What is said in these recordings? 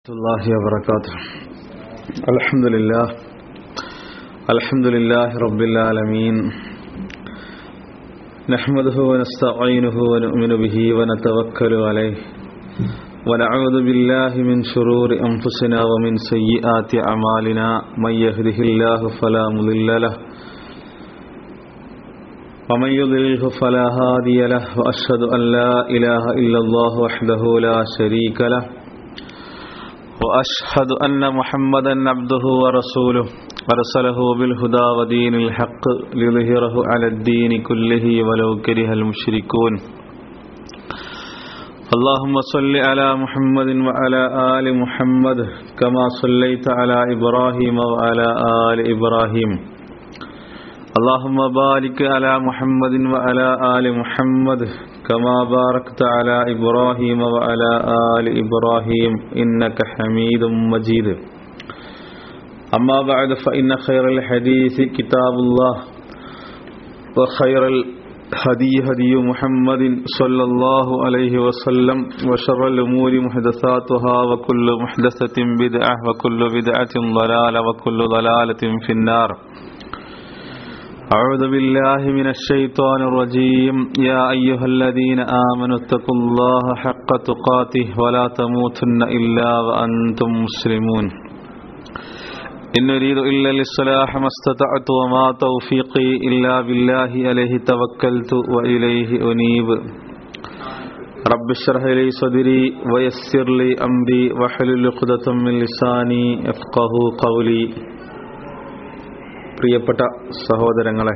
الله وبركاته الحمد لله الحمد لله رب العالمين نحمده ونستعينه ونؤمن به ونتوكل عليه ونعوذ بالله من شرور أنفسنا ومن سيئات أعمالنا من يهده الله فلا مضل له ومن يضلله فلا هادي له وأشهد أن لا إله إلا الله وحده لا شريك له وأشهد أن محمدا عبده ورسوله أرسله بالهدى ودين الحق ليظهره على الدين كله ولو كره المشركون اللهم صل على محمد وعلى آل محمد كما صليت على إبراهيم وعلى آل إبراهيم اللهم بارك على محمد وعلى آل محمد كما باركت على إبراهيم وعلى آل إبراهيم إنك حميد مجيد أما بعد فإن خير الحديث كتاب الله وخير الهدي هدي محمد صلى الله عليه وسلم وشر الأمور محدثاتها وكل محدثة بدعة وكل بدعة ضلالة وكل ضلالة في النار أعوذ بالله من الشيطان الرجيم يا أيها الذين آمنوا اتقوا الله حق تقاته ولا تموتن إلا وأنتم مسلمون إن نريد إلا للصلاح ما استطعت وما توفيقي إلا بالله عليه توكلت وإليه أنيب رب اشرح لي صدري ويسر لي أمري واحلل عقدة من لساني يفقه قولي പ്രിയപ്പെട്ട സഹോദരങ്ങളെ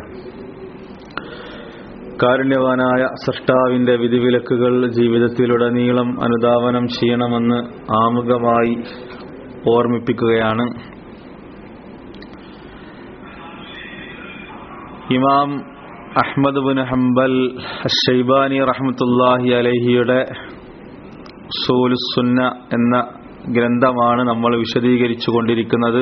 കാരുണ്യവാനായ സൃഷ്ടാവിന്റെ വിധിവിലക്കുകൾ ജീവിതത്തിലുടനീളം അനുധാവനം ചെയ്യണമെന്ന് ആമുഖമായി ഓർമ്മിപ്പിക്കുകയാണ് ഇമാം അഹ്മദ് ബിൻ ഹംബൽ ഷൈബാനി റഹ്മത്തുല്ലാഹി അലഹിയുടെ സൂലുസുന്ന എന്ന ഗ്രന്ഥമാണ് നമ്മൾ വിശദീകരിച്ചു കൊണ്ടിരിക്കുന്നത്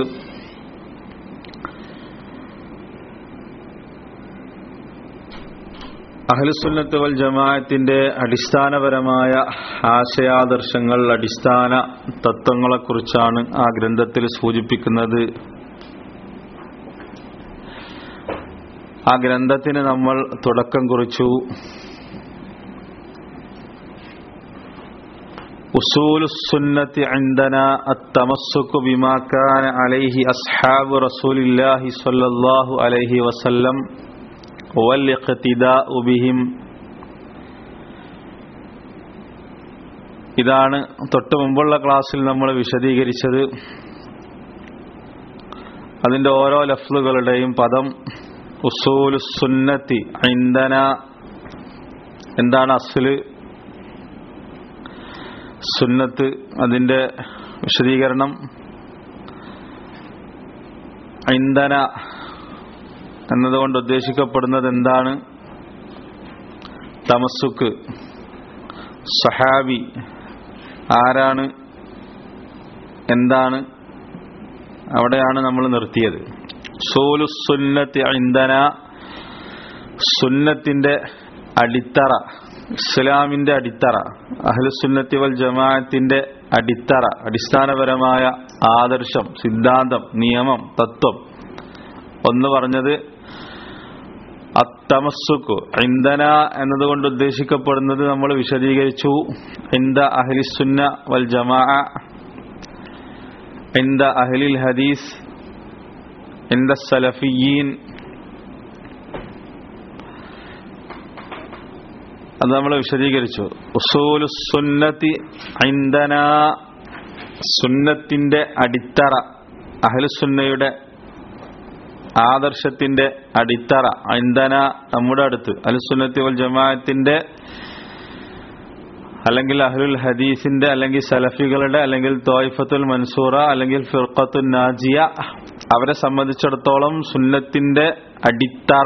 അഹ്ലുസുന്നത്ത് വൽ ജമാഅത്തിന്റെ അടിസ്ഥാനപരമായ ആശയാദർശങ്ങൾ അടിസ്ഥാന തത്വങ്ങളെക്കുറിച്ചാണ് ആ ഗ്രന്ഥത്തിൽ സൂചിപ്പിക്കുന്നത് ആ ഗ്രന്ഥത്തിന് നമ്മൾ തുടക്കം കുറിച്ചു أصول السنة عندنا التمسك بما كان عليه أصحاب رسول الله صلى الله عليه وسلم ബിഹിം ഇതാണ് തൊട്ട് മുമ്പുള്ള ക്ലാസ്സിൽ നമ്മൾ വിശദീകരിച്ചത് അതിന്റെ ഓരോ ലഫ്ലുകളുടെയും പദം ഉസൂലു സുന്നത്തി ഐന്ദന എന്താണ് അസ്ല് സുന്നത്ത് അതിന്റെ വിശദീകരണം ഐന്ദന എന്നതുകൊണ്ട് ഉദ്ദേശിക്കപ്പെടുന്നത് എന്താണ് തമസുക്ക് സഹാബി ആരാണ് എന്താണ് അവിടെയാണ് നമ്മൾ നിർത്തിയത് സോലു സുന്നത്തി ഇന്ധന സുന്നത്തിന്റെ അടിത്തറ ഇസ്ലാമിന്റെ അടിത്തറ അഹ്ലുസുന്നത്തി വൽ ജമാഅത്തിന്റെ അടിത്തറ അടിസ്ഥാനപരമായ ആദർശം സിദ്ധാന്തം നിയമം തത്വം ഒന്ന് പറഞ്ഞത് അത്തമസുക്കു ഇന്ധന എന്നതുകൊണ്ട് ഉദ്ദേശിക്കപ്പെടുന്നത് നമ്മൾ വിശദീകരിച്ചു ഇന്ദ അഹ്ലിസുന്ന വൽ ജമാ ഇന്ദ അഹ്ലിൽ ഹദീസ് ഇന്ദ സലഫിയീൻ അത് നമ്മൾ വിശദീകരിച്ചു ഉസൂലു സുന്നത്തി ഇന്ധന സുന്നത്തിന്റെ അടിത്തറ അഹ്ലുസുന്നയുടെ ആദർശത്തിന്റെ അടിത്തറ ഐന്ദന നമ്മുടെ അടുത്ത് അലുസുന്നത്തി വൽ ജമാഅത്തിന്റെ അല്ലെങ്കിൽ അഹ്ലുൽ ഹദീസിന്റെ അല്ലെങ്കിൽ സലഫികളുടെ അല്ലെങ്കിൽ തോയ്ഫത്തുൽ മൻസൂറ അല്ലെങ്കിൽ ഫിർഖത്തുൽ നാജിയ അവരെ സംബന്ധിച്ചിടത്തോളം സുന്നത്തിന്റെ അടിത്തറ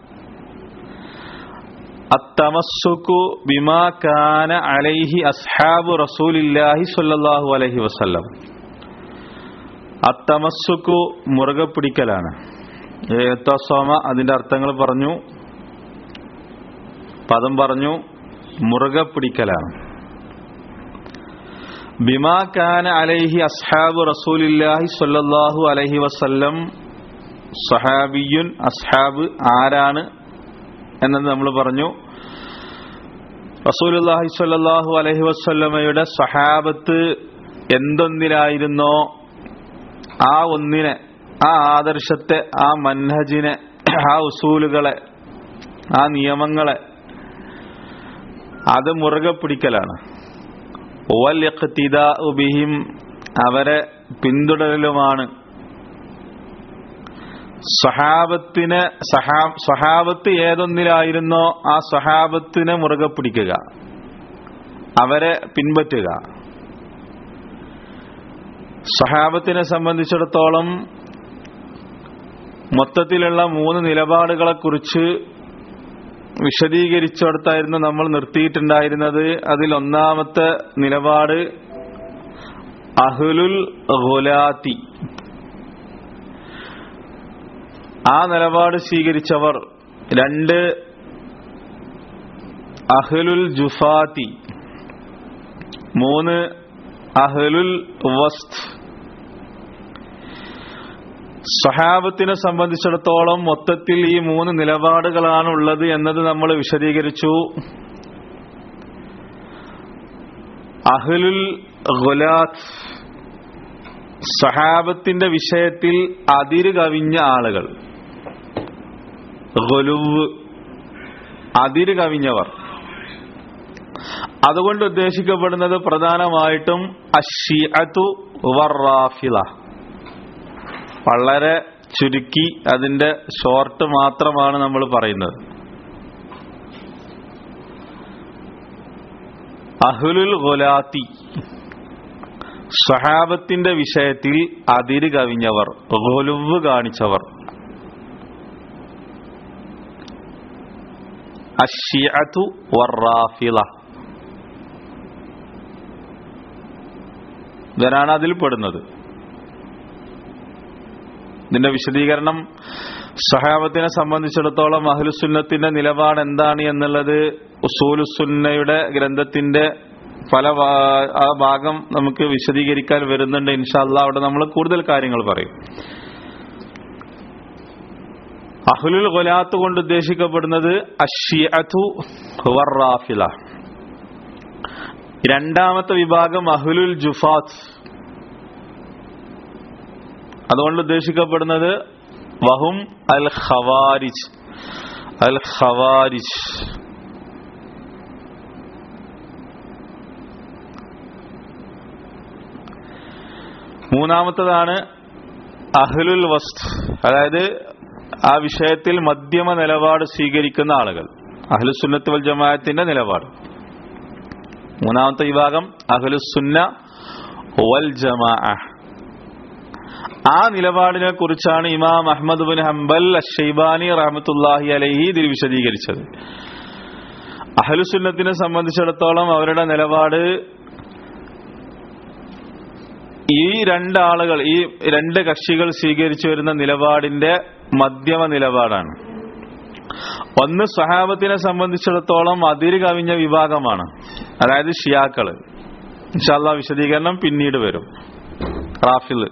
അത്തമസുക്കു ബിമാ കാന അലൈഹി അസ്ഹാബു റസൂലില്ലാഹി സ്വല്ലല്ലാഹു അലൈഹി വസല്ലം അത്തമസുക്കു മുറുകെ പിടിക്കലാണ് ഏത്തസോമ അതിന്റെ അർത്ഥങ്ങൾ പറഞ്ഞു പദം പറഞ്ഞു മുറുകെ പിടിക്കലാണ് ബിമാ കാന അലൈഹി അസ്ഹാബ് റസൂലില്ലാഹി സ്വല്ലല്ലാഹു അലൈഹി വസല്ലം സഹാബിയുൻ അസ്ഹാബ് ആരാണ് എന്നത് നമ്മൾ പറഞ്ഞു റസൂലുല്ലാഹി സ്വല്ലല്ലാഹു അലൈഹി വസല്ലമയുടെ സഹാബത്ത് എന്തൊന്നിലായിരുന്നോ ആ ഒന്നിനെ ആ ആദർശത്തെ ആ മൻഹജിനെ ആ ഉസൂലുകളെ ആ നിയമങ്ങളെ അത് മുറുകെ പിടിക്കലാണ് വൽ ഇഖ്തിദാഉ ബിഹിം അവരെ പിന്തുടരലുമാണ് സഹാബത്തിനെ സഹാ സഹാബത്ത് ഏതൊന്നിലായിരുന്നോ ആ സഹാബത്തിനെ മുറുകെ പിടിക്കുക അവരെ പിൻപറ്റുക സഹാബത്തിനെ സംബന്ധിച്ചിടത്തോളം മൊത്തത്തിലുള്ള മൂന്ന് നിലപാടുകളെ കുറിച്ച് വിശദീകരിച്ചിടത്തായിരുന്നു നമ്മൾ നിർത്തിയിട്ടുണ്ടായിരുന്നത് അതിൽ ഒന്നാമത്തെ നിലപാട് അഹ്ലുൽ ഗുലാത്തി ആ നിലപാട് സ്വീകരിച്ചവർ രണ്ട് അഹ്ലുൽ ജുഫാത്തി മൂന്ന് അഹ്ലുൽ വസ്ത് സഹാബത്തിനെ സംബന്ധിച്ചിടത്തോളം മൊത്തത്തിൽ ഈ മൂന്ന് നിലപാടുകളാണ് ഉള്ളത് എന്നത് നമ്മൾ വിശദീകരിച്ചു അഹ്ലുൽ ഗുലാത്ത് സഹാബത്തിന്റെ വിഷയത്തിൽ അതിര് കവിഞ്ഞ ആളുകൾ ഗുലുവ് അതിര് കവിഞ്ഞവർ അതുകൊണ്ട് ഉദ്ദേശിക്കപ്പെടുന്നത് പ്രധാനമായിട്ടും അഷിഅത്തു വറാഫില വളരെ ചുരുക്കി അതിന്റെ ഷോർട്ട് മാത്രമാണ് നമ്മൾ പറയുന്നത് അഹുലുൽ ഗുലാത്തി സഹാബത്തിന്റെ വിഷയത്തിൽ അതിര് കവിഞ്ഞവർ ഗുലുവ് കാണിച്ചവർ അഷിഅത്തു വറാഫില ഇവരാണ് അതിൽ പെടുന്നത് ഇതിന്റെ വിശദീകരണം സഹാബത്തിനെ സംബന്ധിച്ചിടത്തോളം അഹ്ലുസുന്നത്തിന്റെ നിലപാട് എന്താണ് എന്നുള്ളത് ഉസൂലുസുന്നയുടെ ഗ്രന്ഥത്തിന്റെ പല ഭാ- ആ ഭാഗം നമുക്ക് വിശദീകരിക്കാൻ വരുന്നുണ്ട് ഇൻഷാല്ല അവിടെ നമ്മൾ കൂടുതൽ കാര്യങ്ങൾ പറയും അഹ്ലുൽ ഗുലാത്ത് കൊണ്ട് ഉദ്ദേശിക്കപ്പെടുന്നത് അഷിഅതു വറാഫില രണ്ടാമത്തെ വിഭാഗം അഹ്ലുൽ ജുഫാത്ത് അതുകൊണ്ട് ഉദ്ദേശിക്കപ്പെടുന്നത് വഹും അൽ ഖവാരിജ് അൽ ഖവാരിജ് മൂന്നാമത്തതാണ് അഹ്ലുൽ വസ്ത് അതായത് ആ വിഷയത്തിൽ മധ്യമ നിലപാട് സ്വീകരിക്കുന്ന ആളുകൾ അഹ്ലുസുന്നത്ത് വൽ ജമാഅത്തിന്റെ നിലപാട് മൂന്നാമത്തെ വിഭാഗം അഹ്ലുസുന്ന വൽ ജമാഅ ആ നിലപാടിനെ കുറിച്ചാണ് ഇമാം അഹമ്മദ് ബിൻ ഹംബൽ അഷൈബാനി റഹമത്തുല്ലാഹി അലഹി ഇതിൽ വിശദീകരിച്ചത് അഹലുസുന്നത്തിനെ സംബന്ധിച്ചിടത്തോളം അവരുടെ നിലപാട് ഈ രണ്ടാളുകൾ ഈ രണ്ട് കക്ഷികൾ സ്വീകരിച്ചു വരുന്ന നിലപാടിന്റെ മധ്യമ നിലപാടാണ് ഒന്ന് സഹാബത്തിനെ സംബന്ധിച്ചിടത്തോളം അതിര് കവിഞ്ഞ വിഭാഗമാണ് അതായത് ഷിയാക്കള് ഇൻഷാല്ല വിശദീകരണം പിന്നീട് വരും റാഫിൽ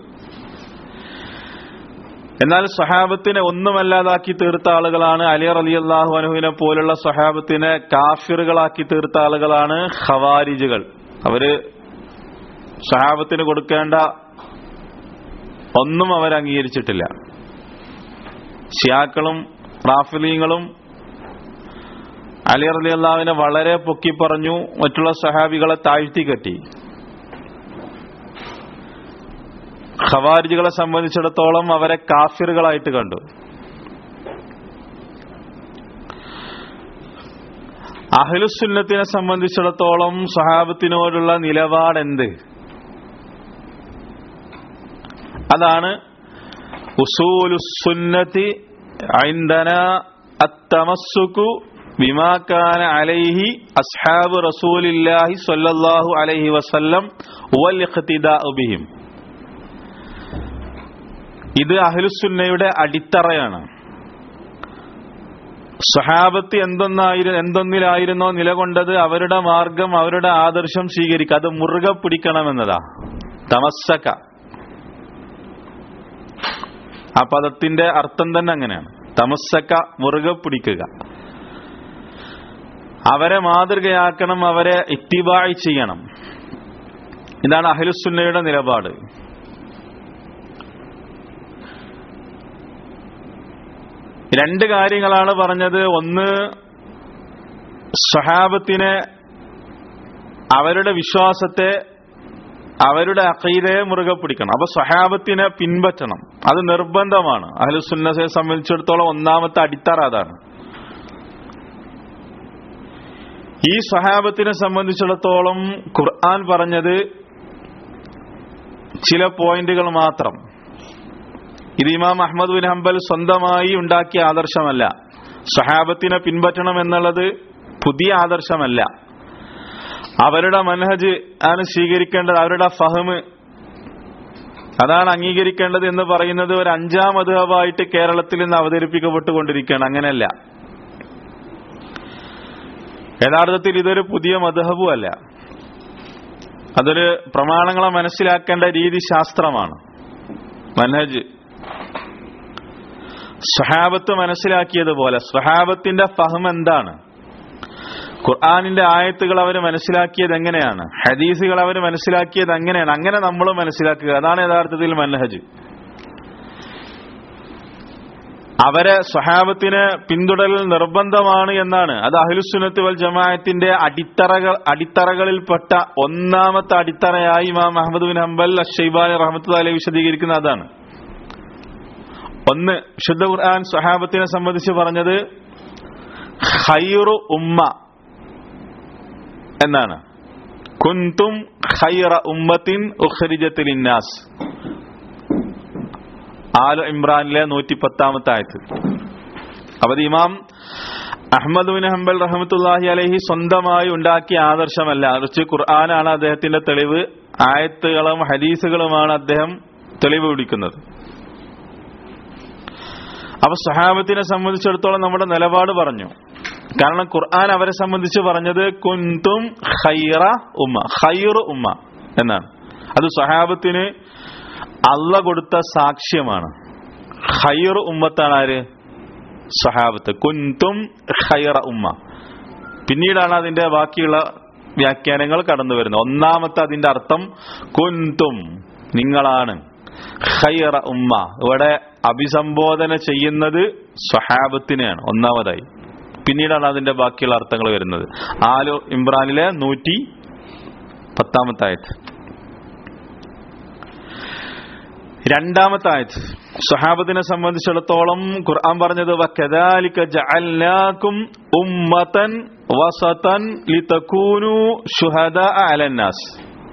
എന്നാൽ സഹാബത്തിനെ ഒന്നുമല്ലാതാക്കി തീർത്ത ആളുകളാണ് അലി അലി അള്ളാഹു അനുവിനെ പോലുള്ള സഹാബത്തിനെ കാഫിറുകളാക്കി തീർത്ത ആളുകളാണ് ഖവാരിജുകൾ അവര് സഹാബത്തിന് കൊടുക്കേണ്ട ഒന്നും അവർ അംഗീകരിച്ചിട്ടില്ല ഷിയാക്കളും റാഫിലീങ്ങളും അലി അലി അള്ളാഹുവിനെ വളരെ പൊക്കി പറഞ്ഞു മറ്റുള്ള സഹാബികളെ താഴ്ത്തി കെട്ടി ഖവാരിജുകളെ സംബന്ധിച്ചിടത്തോളം അവരെ കാഫിറുകളായിട്ട് കണ്ടു അഹ്ലുസുന്നത്തിനെ സംബന്ധിച്ചിടത്തോളം സഹാബത്തിനോടുള്ള നിലപാട് എന്ത് അതാണ് ഉസൂലുസുന്നത്തി ഐന്ദന അത്തമസ്സുക്കു ബിമാ കാന അലൈഹി അസ്ഹാബ് റസൂലില്ലാഹി സ്വല്ലല്ലാഹു അലൈഹി വസല്ലം വൽ ഇഖ്തിദാഉ ബിഹിം ഇത് അഹ്ലുസുന്നയുടെ അടിത്തറയാണ് സ്വഹാബത്ത് എന്തൊന്നായിരു എന്തൊന്നിലായിരുന്നോ നിലകൊണ്ടത് അവരുടെ മാർഗം അവരുടെ ആദർശം സ്വീകരിക്കുക അത് മുറുകെ പിടിക്കണമെന്നതാ തമസ്സക ആ പദത്തിന്റെ അർത്ഥം തന്നെ അങ്ങനെയാണ് തമസ്സക്ക മുറുകെ പിടിക്കുക അവരെ മാതൃകയാക്കണം അവരെ ഇത്തിബായി ചെയ്യണം ഇതാണ് അഹ്ലുസുന്നയുടെ നിലപാട് രണ്ട് കാര്യങ്ങളാണ് പറഞ്ഞത് ഒന്ന് സ്വഹാബത്തിനെ അവരുടെ വിശ്വാസത്തെ അവരുടെ അഖീദയെ മുറുകെ പിടിക്കണം അപ്പൊ സ്വഹാബത്തിനെ പിൻപറ്റണം അത് നിർബന്ധമാണ് അഹ്ലുസുന്നയെ സംബന്ധിച്ചിടത്തോളം ഒന്നാമത്തെ അടിത്തറ അതാണ് ഈ സ്വഹാബത്തിനെ സംബന്ധിച്ചിടത്തോളം ഖുർആൻ പറഞ്ഞത് ചില പോയിന്റുകൾ മാത്രം ഇത് ഇമാം അഹമ്മദ് ബിൻ ഹംബൽ സ്വന്തമായി ഉണ്ടാക്കിയ ആദർശമല്ല സ്വഹാബത്തിനെ പിൻപറ്റണം എന്നുള്ളത് പുതിയ ആദർശമല്ല അവരുടെ മനഹജ് ആണ് സ്വീകരിക്കേണ്ടത് അവരുടെ ഫഹമ് അതാണ് അംഗീകരിക്കേണ്ടത് എന്ന് പറയുന്നത് ഒരു അഞ്ചാം മധുഹബായിട്ട് കേരളത്തിൽ നിന്ന് അവതരിപ്പിക്കപ്പെട്ടുകൊണ്ടിരിക്കുകയാണ് അങ്ങനെയല്ല യഥാർത്ഥത്തിൽ ഇതൊരു പുതിയ മധുഹബും അല്ല അതൊരു പ്രമാണങ്ങളെ മനസ്സിലാക്കേണ്ട രീതി ശാസ്ത്രമാണ് മനഹജ് സ്വഹാബത്ത് മനസ്സിലാക്കിയതുപോലെ സ്വഹാബത്തിന്റെ ഫഹം എന്താണ് ഖുർആാനിന്റെ ആയത്തുകൾ അവർ മനസ്സിലാക്കിയത് എങ്ങനെയാണ് ഹദീസുകൾ അവർ മനസ്സിലാക്കിയത് എങ്ങനെയാണ് അങ്ങനെ നമ്മൾ മനസ്സിലാക്കുക അതാണ് യഥാർത്ഥത്തിൽ മനഹജ് അവരെ സ്വഹാബത്തിന് പിന്തുടരൽ നിർബന്ധമാണ് എന്നാണ് അത് അഹ്ലുസുന്നത്ത് വൽ ജമാഅത്തിന്റെ അടിത്തറകൾ അടിത്തറകളിൽപ്പെട്ട ഒന്നാമത്തെ അടിത്തറയായി ഇമാം അഹമ്മദ് ബിൻ ഹംബൽ അഷൈബാനി റഹ്മത്ത് അലൈഹി വിശദീകരിക്കുന്ന അതാണ് ഒന്ന് ശുദ്ധ ഖുർആൻ സ്വഹാബത്തിനെ സംബന്ധിച്ച് പറഞ്ഞത് ഖൈറു ഉമ്മ എന്നാണ് കുന്തും ഖൈറ ഉമ്മത്തിൻ ഉഖരിജത്തിൽ ഇന്നാസ് ആലു ഇമ്രാനിലെ നൂറ്റി പത്താമത്തെ ആയത്ത് അപ്പൊ ഇത് ഇമാം അഹമ്മദ് ബിൻ ഹംബൽ റഹമത്തുല്ലാഹി അലഹി സ്വന്തമായി ഉണ്ടാക്കിയ ആദർശമല്ല മറിച്ച് ഖുർആനാണ് അദ്ദേഹത്തിന്റെ തെളിവ് ആയത്തുകളും ഹദീസുകളുമാണ് അദ്ദേഹം തെളിവ് പിടിക്കുന്നത് അപ്പൊ സഹാബത്തിനെ സംബന്ധിച്ചിടത്തോളം നമ്മുടെ നിലപാട് പറഞ്ഞു കാരണം ഖുർആൻ അവരെ സംബന്ധിച്ച് പറഞ്ഞത് കുന്തും ഖൈറ ഉമ്മ ഖൈർ ഉമ്മ എന്നാണ് അത് സഹാബത്തിന് അള്ള കൊടുത്ത സാക്ഷ്യമാണ് ഖൈർ ഉമ്മത്താണ് ആര് സഹാബത്ത് കുന്തും ഖൈറ ഉമ്മ പിന്നീടാണ് അതിന്റെ ബാക്കിയുള്ള വ്യാഖ്യാനങ്ങൾ കടന്നു വരുന്നത് ഒന്നാമത്തെ അതിന്റെ അർത്ഥം കുന്തും നിങ്ങളാണ് ഖൈറ ഉമ്മ ഇവിടെ അഭിസംബോധന ചെയ്യുന്നത് സ്വഹാബത്തിനെയാണ് ഒന്നാമതായി പിന്നീടാണ് അതിന്റെ ബാക്കിയുള്ള അർത്ഥങ്ങൾ വരുന്നത് ആലു ഇമ്രാനിലെ നൂറ്റി പത്താമത്തെ ആയത്ത് രണ്ടാമത്തെ ആയത്ത് സ്വഹാബത്തിനെ സംബന്ധിച്ചിടത്തോളം ഖുർആൻ പറഞ്ഞത് വക്കദാലിക ജഅൽനാകും ഉമ്മതൻ വസതൻ ലിതകൂനു ശുഹദാ അലന്നാസ്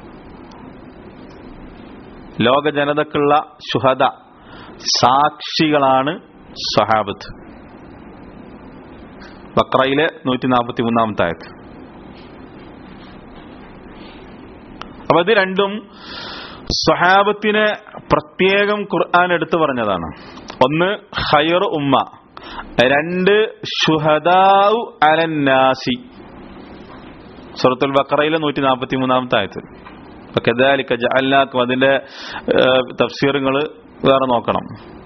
ലോക ജനതക്കുള്ള ശുഹദ സാക്ഷികളാണ് സ്വഹാബത്ത് ബക്രയിലെ നൂറ്റി നാൽപ്പത്തി മൂന്നാമത്തെ ആയത്ത് അപ്പൊ ഇത് രണ്ടും സ്വഹാബത്തിനെ പ്രത്യേകം ഖുർആൻ എടുത്തു പറഞ്ഞതാണ് ഒന്ന് ഹയർ ഉമ്മ രണ്ട് ഷുഹദാഉ അലന്നാസി സുറത്തുൽ ബക്കറയിലെ നൂറ്റി നാൽപ്പത്തി മൂന്നാമത്തെ ആയത്ത് കദാലിക്ക ജഅൽനാക്കും അതിന്റെ തഫ്സീറുകൾ വേറെ നോക്കണം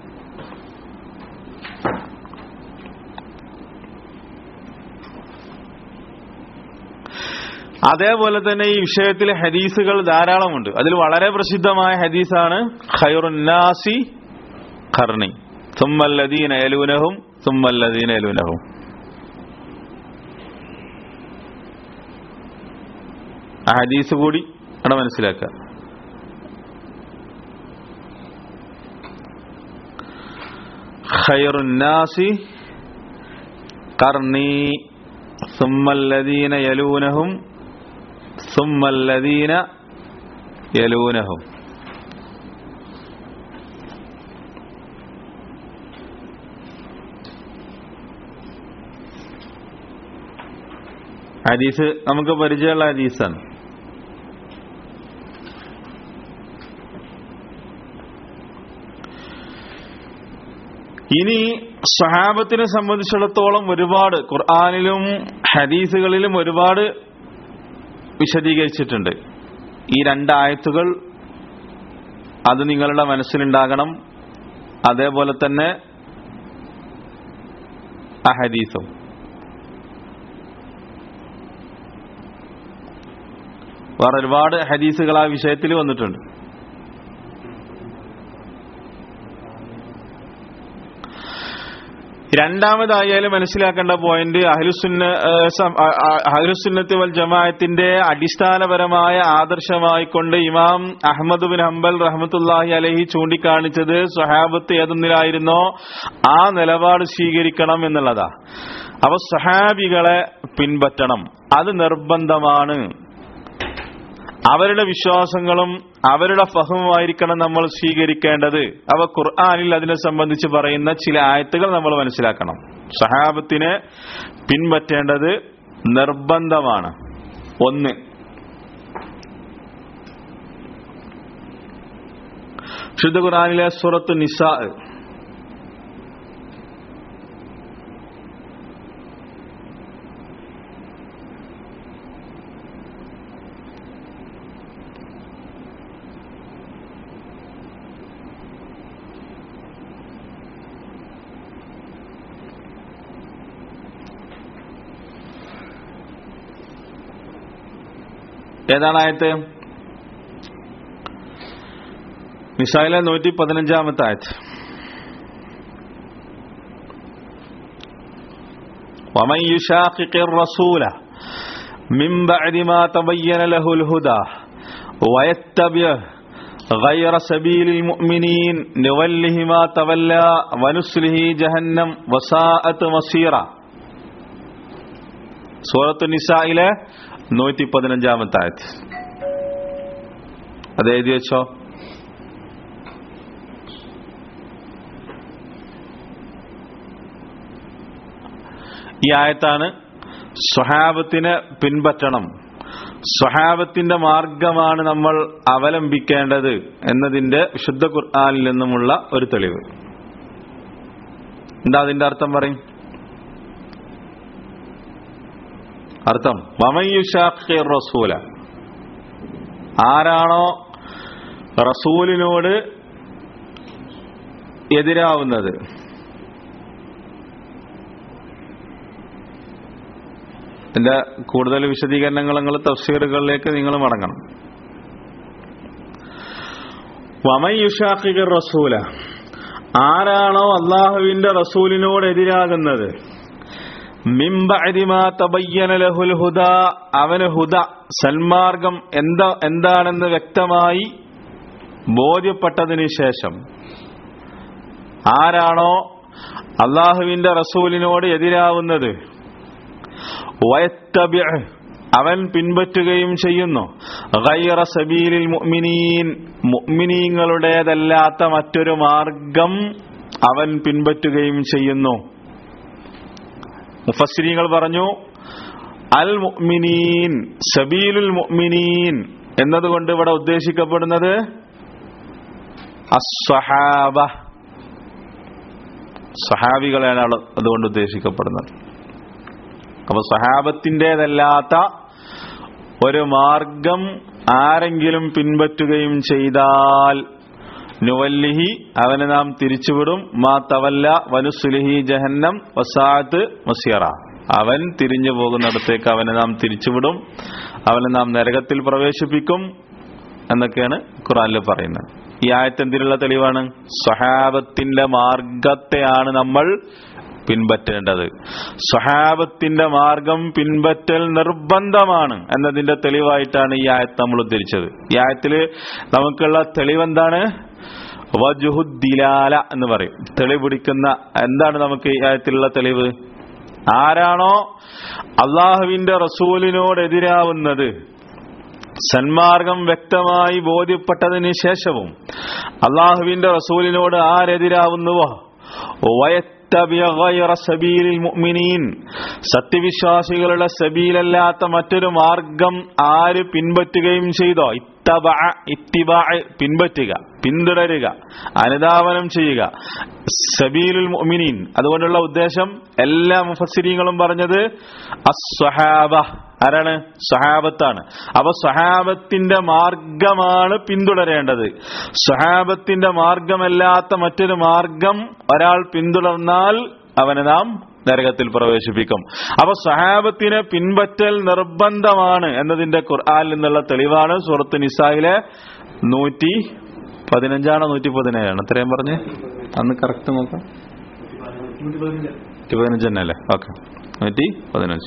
അതേപോലെ തന്നെ ഈ വിഷയത്തിൽ ഹദീസുകൾ ധാരാളമുണ്ട് അതിൽ വളരെ പ്രസിദ്ധമായ ഹദീസാണ് ഖൈറുന്നാസി ഖർണി സുമ്മല്ലദീന യലൂനഹും സുമ്മല്ലദീന യലൂനഹും ആ ഹദീസ് കൂടി അവിടെ മനസ്സിലാക്കുക ഖൈറുന്നാസി ഖർണി സുമ്മല്ലദീന യലൂനഹും സുമ്മല്ലദീന യലൂനഹും ഹദീസ് നമുക്ക് പരിചയമുള്ള ഹദീസാണ് ഇനി സഹാബത്തിനെ സംബന്ധിച്ചിടത്തോളം ഒരുപാട് ഖുർആാനിലും ഹദീസുകളിലും ഒരുപാട് വിശദീകരിച്ചിട്ടുണ്ട് ഈ രണ്ടായത്തുകൾ അത് നിങ്ങളുടെ മനസ്സിലുണ്ടാകണം അതേപോലെ തന്നെ ആ ഹദീസും വേറെ ഒരുപാട് ഹദീസുകൾ ആ വിഷയത്തിൽ വന്നിട്ടുണ്ട് രണ്ടാമതായാലും മനസ്സിലാക്കേണ്ട പോയിന്റ് അഹ്ലുസുന്ന ഏഹ്, സം- അ- അ- അഹ്ലുസുന്നത്ത് വൽ ജമാഅത്തിന്റെ അടിസ്ഥാനപരമായ ആദർശമായിക്കൊണ്ട് ഇമാം അഹമ്മദ് ബിൻ ഹംബൽ റഹ്മത്തുല്ലാഹി അലഹി ചൂണ്ടിക്കാണിച്ചത് സ്വഹാബത്ത് ഏതൊന്നിലായിരുന്നോ ആ നിലപാട് സ്വീകരിക്കണം എന്നുള്ളതാ അപ്പൊ സ്വഹാബികളെ പിൻപറ്റണം അത് നിർബന്ധമാണ് അവരുടെ വിശ്വാസങ്ങളും അവരുടെ ഫഹമുമായിരിക്കണം നമ്മൾ സ്വീകരിക്കേണ്ടത് അവ ഖുർആാനിൽ അതിനെ സംബന്ധിച്ച് പറയുന്ന ചില ആയത്തുകൾ നമ്മൾ മനസ്സിലാക്കണം സഹാബത്തിനെ പിൻപറ്റേണ്ടത് നിർബന്ധമാണ് ഒന്ന് ശുദ്ധ ഖുർആാനിലെ സുറത്ത് നിസാ ഏതാണ് ആയത്ത് നിസായിലെ നൂറ്റി പതിനഞ്ചാമത്തെ ആയത്ത് ومن يشاقق الرسول من بعد ما تبين له الهدى ويتبع غير سبيل المؤمنين نوله ما تولى ونسله جهنم وساءت مصيرا സൂറത്തു നിസായിലെ നൂറ്റി പതിനഞ്ചാമത്തെ ആയത്ത് അത് എഴുതി വെച്ചോ ഈ ആയത്താണ് സ്വഹാബത്തിനെ പിൻപറ്റണം സ്വഹാബത്തിന്റെ മാർഗമാണ് നമ്മൾ അവലംബിക്കേണ്ടത് എന്നതിന്റെ വിശുദ്ധ ഖുർആാനിൽ നിന്നുമുള്ള ഒരു തെളിവ് എന്താ അതിന്റെ അർത്ഥം പറയും അർത്ഥം വമയുഷാഖി റസൂല ആരാണോ റസൂലിനോട് എതിരാവുന്നത് ഇതിന്റെ കൂടുതൽ വിശദീകരണങ്ങൾ നിങ്ങൾ തഫ്സീറുകളിലേക്ക് നിങ്ങൾ മടങ്ങണം വമയുഷാഖിഖർ റസൂല ആരാണോ അള്ളാഹുവിന്റെ റസൂലിനോട് എതിരാകുന്നത് മിംബഅദിമാ തബയ്യന ലഹുൽ ഹുദ അവന് ഹുദ സന്മാർഗം എന്താ എന്താണെന്ന് വ്യക്തമായി ബോധ്യപ്പെട്ടതിന് ശേഷം ആരാണോ അള്ളാഹുവിന്റെ റസൂലിനോട് എതിരാവുന്നത് വയത്തബിഅ് അവൻ പിൻപറ്റുകയും ചെയ്യുന്നു ഗൈറ സബീലിൽ മുഅ്മിനീൻ മുഅ്മിനീങ്ങളുടേതല്ലാത്ത മറ്റൊരു മാർഗം അവൻ പിൻപറ്റുകയും ചെയ്യുന്നു മുഫസ്സിരീങ്ങൾ പറഞ്ഞു അൽ മുഅ്മിനീൻ സബീലുൽ മുഅ്മിനീൻ എന്നതുകൊണ്ട് ഇവിടെ ഉദ്ദേശിക്കപ്പെടുന്നത് അസ്വഹാബ സഹാബികളെയാണ് അവിടെ അതുകൊണ്ട് ഉദ്ദേശിക്കപ്പെടുന്നത് അപ്പൊ സഹാബത്തിൻ്റെതല്ലാത്ത ഒരു മാർഗം ആരെങ്കിലും പിൻപറ്റുകയും ചെയ്താൽ നുവല്ലിഹി അവനെ നാം തിരിച്ചുവിടും മാ തവല്ല വനുസുലിഹി ജഹന്നം വസാത്ത് മസിയറ അവൻ തിരിഞ്ഞു പോകുന്നിടത്തേക്ക് അവനെ നാം തിരിച്ചുവിടും അവനെ നാം നരകത്തിൽ പ്രവേശിപ്പിക്കും എന്നൊക്കെയാണ് ഖുറാനിൽ പറയുന്നത് ഈ ആയത്ത് എന്തിനുള്ള തെളിവാണ് സ്വഹാബത്തിന്റെ മാർഗത്തെയാണ് നമ്മൾ പിൻപറ്റേണ്ടത് സ്വഹാബത്തിന്റെ മാർഗം പിൻപറ്റൽ നിർബന്ധമാണ് എന്നതിന്റെ തെളിവായിട്ടാണ് ഈ ആയത്ത് നമ്മൾ ഉദ്ധരിച്ചത് ഈ ആയത്തില് നമുക്കുള്ള തെളിവെന്താണ് വജുഹുദ്ദിലാല എന്ന് പറയും തെളിവ് പിടിക്കുന്ന എന്താണ് നമുക്ക് ഈ ആയത്തിലുള്ള തെളിവ് ആരാണോ അള്ളാഹുവിന്റെ റസൂലിനോടെതിരാവുന്നത് സന്മാർഗം വ്യക്തമായി ബോധ്യപ്പെട്ടതിന് ശേഷവും അള്ളാഹുവിന്റെ റസൂലിനോട് ആരെതിരാവുന്നുവോ വയത്തബിയ ഗൈറ സബീലിൽ മുഅ്മിനീൻ സത്യവിശ്വാസികളുടെ സബീലല്ലാത്ത മറ്റൊരു മാർഗം ആര് പിൻപറ്റുകയും ചെയ്തോ ഇത്തബ ഇത്തിബാ പിൻപറ്റുക പിന്തുടരുക അനുധാവനം ചെയ്യുക സബീലുൽ മുഅ്മിനീൻ അതുകൊണ്ടുള്ള ഉദ്ദേശം എല്ലാ മുഫസ്സിരീങ്ങളും പറഞ്ഞത് അസ്വഹാബ ആരാണ് സ്വഹാബത്താണ് അപ്പൊ സ്വഹാബത്തിന്റെ മാർഗമാണ് പിന്തുടരേണ്ടത് സ്വഹാബത്തിന്റെ മാർഗമല്ലാത്ത മറ്റൊരു മാർഗം ഒരാൾ പിന്തുടർന്നാൽ അവനെ നാം നരകത്തിൽ പ്രവേശിപ്പിക്കും അപ്പൊ സഹാബത്തിനെ പിൻപറ്റൽ നിർബന്ധമാണ് എന്നതിന്റെ ഖുർആാനിൽ നിന്നുള്ള തെളിവാണ് സൂറത്ത് നിസായിലെ നൂറ്റി പതിനഞ്ചാണോ നൂറ്റി പതിനേഴാണ് ഇത്രയും പറഞ്ഞ് അന്ന് കറക്റ്റ് നോക്കാം നൂറ്റി പതിനഞ്ച് തന്നെ അല്ലേ ഓക്കെ നൂറ്റി പതിനഞ്ച്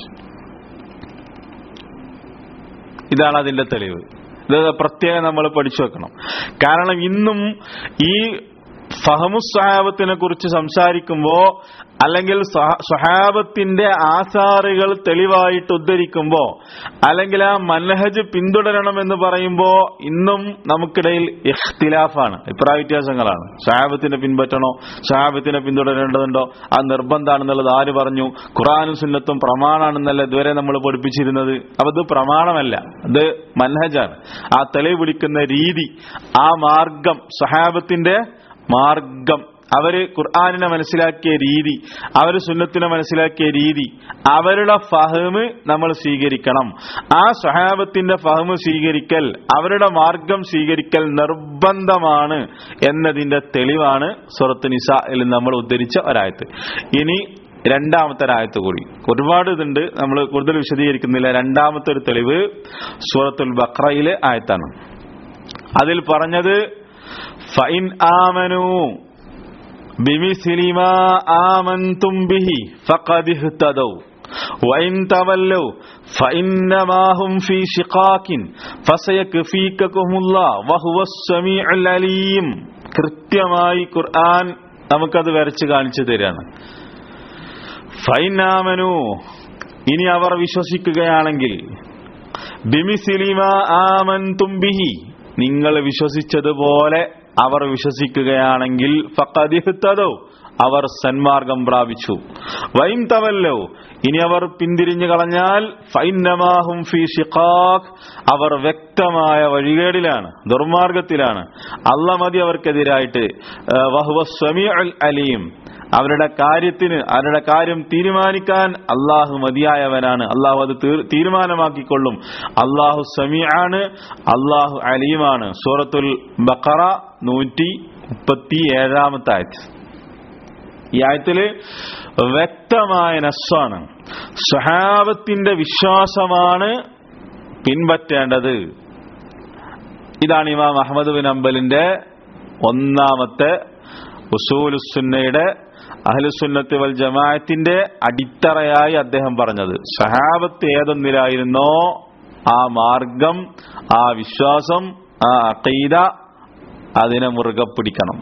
ഇതാണ് അതിന്റെ തെളിവ് ഇത് പ്രത്യേകം നമ്മൾ പഠിച്ചു വെക്കണം കാരണം ഇന്നും ഈ ഫഹമുസ്വഹാബത്തിനെ കുറിച്ച് സംസാരിക്കുമ്പോ അല്ലെങ്കിൽ സ്വഹാബത്തിന്റെ ആസാറുകൾ തെളിവായിട്ട് ഉദ്ധരിക്കുമ്പോ അല്ലെങ്കിൽ ആ മനഹജ് പിന്തുടരണം എന്ന് പറയുമ്പോ ഇന്നും നമുക്കിടയിൽ ഇഖ്തിലാഫാണ് അഭിപ്രായ വ്യത്യാസങ്ങളാണ് സ്വഹാബത്തിനെ പിൻപറ്റണോ സ്വഹാബത്തിനെ പിന്തുടരേണ്ടതുണ്ടോ ആ നിർബന്ധമാണെന്നുള്ളത് ആര് പറഞ്ഞു ഖുറാനും സുന്നത്തും പ്രമാണാണെന്നല്ല ഇതുവരെ നമ്മൾ പഠിപ്പിച്ചിരുന്നത് അപ്പൊ ഇത് പ്രമാണമല്ല ഇത് മനഹജാണ് ആ തെളിവ് പിടിക്കുന്ന രീതി ആ മാർഗം സ്വഹാബത്തിന്റെ മാർഗം അവര് ഖുർആാനിനെ മനസ്സിലാക്കിയ രീതി അവര് സുന്നത്തിനെ മനസ്സിലാക്കിയ രീതി അവരുടെ ഫഹമ് നമ്മൾ സ്വീകരിക്കണം ആ സ്വഹാബത്തിന്റെ ഫഹമ് സ്വീകരിക്കൽ അവരുടെ മാർഗം സ്വീകരിക്കൽ നിർബന്ധമാണ് എന്നതിന്റെ തെളിവാണ് സുറത്ത് നിസയിൽ നമ്മൾ ഉദ്ധരിച്ച ഒരായത്ത് ഇനി രണ്ടാമത്തെ ഒരായത്ത് കൂടി ഒരുപാട് ഇതുണ്ട് നമ്മൾ കൂടുതൽ വിശദീകരിക്കുന്നില്ല രണ്ടാമത്തെ ഒരു തെളിവ് സൂറത്തുൽ ബക്രയിലെ ആയത്താണ് അതിൽ പറഞ്ഞത് ഫൈൻ ആമനു ബിമിസ്ലി മാ ആമൻതും ബിഹി ഫഖദ് ഇഹ്തദൗ وإن تولوا فإنما هم في شقاق فسيكفيكهم الله وهو السميع العليم കൃത്യമായി ഖുർആൻ നമുക്കത് വരച്ച് കാണിച്ചു തരാണ് ഫൈനാമനു ഇനി അവർ വിശ്വസിക്കുകയാണെങ്കിൽ ബിമിസിലിമ ആമൻ തുംബിഹി നിങ്ങൾ വിശ്വസിച്ചതുപോലെ അവർ വിശ്വസിക്കുകയാണെങ്കിൽ ഫക്കതിഹ്തതോ അവർ സന്മാർഗം പ്രാപിച്ചു വൈം തവല്ലോ ഇനി അവർ പിന്തിരിഞ്ഞു കളഞ്ഞാൽ ഫൈനമാഹും ഫി ഷിഖാഖ് അവർ വ്യക്തമായ വഴികേടിലാണ് ദുർമാർഗത്തിലാണ് അല്ല മതി അവർക്കെതിരായിട്ട് വഹുവ സമീഉൽ അലീം അവരുടെ കാര്യത്തിന് അവരുടെ കാര്യം തീരുമാനിക്കാൻ അള്ളാഹു മതിയായവനാണ് അള്ളാഹു അത് തീരുമാനമാക്കിക്കൊള്ളും അള്ളാഹു സമീആണ് അള്ളാഹു അലീമാണ് സൂറത്തുൽ ബക്കറ നൂറ്റി മുപ്പത്തി ഏഴാമത്തെ ആയത്ത് ഈ ആയത്തില് വ്യക്തമായ നസ്സാണ് സ്വഹാബത്തിന്റെ വിശ്വാസമാണ് പിൻപറ്റേണ്ടത് ഇതാണ് ഇമാം അഹമ്മദ് ബിൻ അംബലിന്റെ ഒന്നാമത്തെ ഉസൂലുസുന്നയുടെ അഹ്ലുസുന്നത്ത് വൽ ജമാഅത്തിന്റെ അടിത്തറയായി അദ്ദേഹം പറഞ്ഞത് സഹാബത്ത് ഏതൊന്നിലായിരുന്നോ ആ മാർഗം ആ വിശ്വാസം ആ അഖീദ അതിനെ മുറുകെ പിടിക്കണം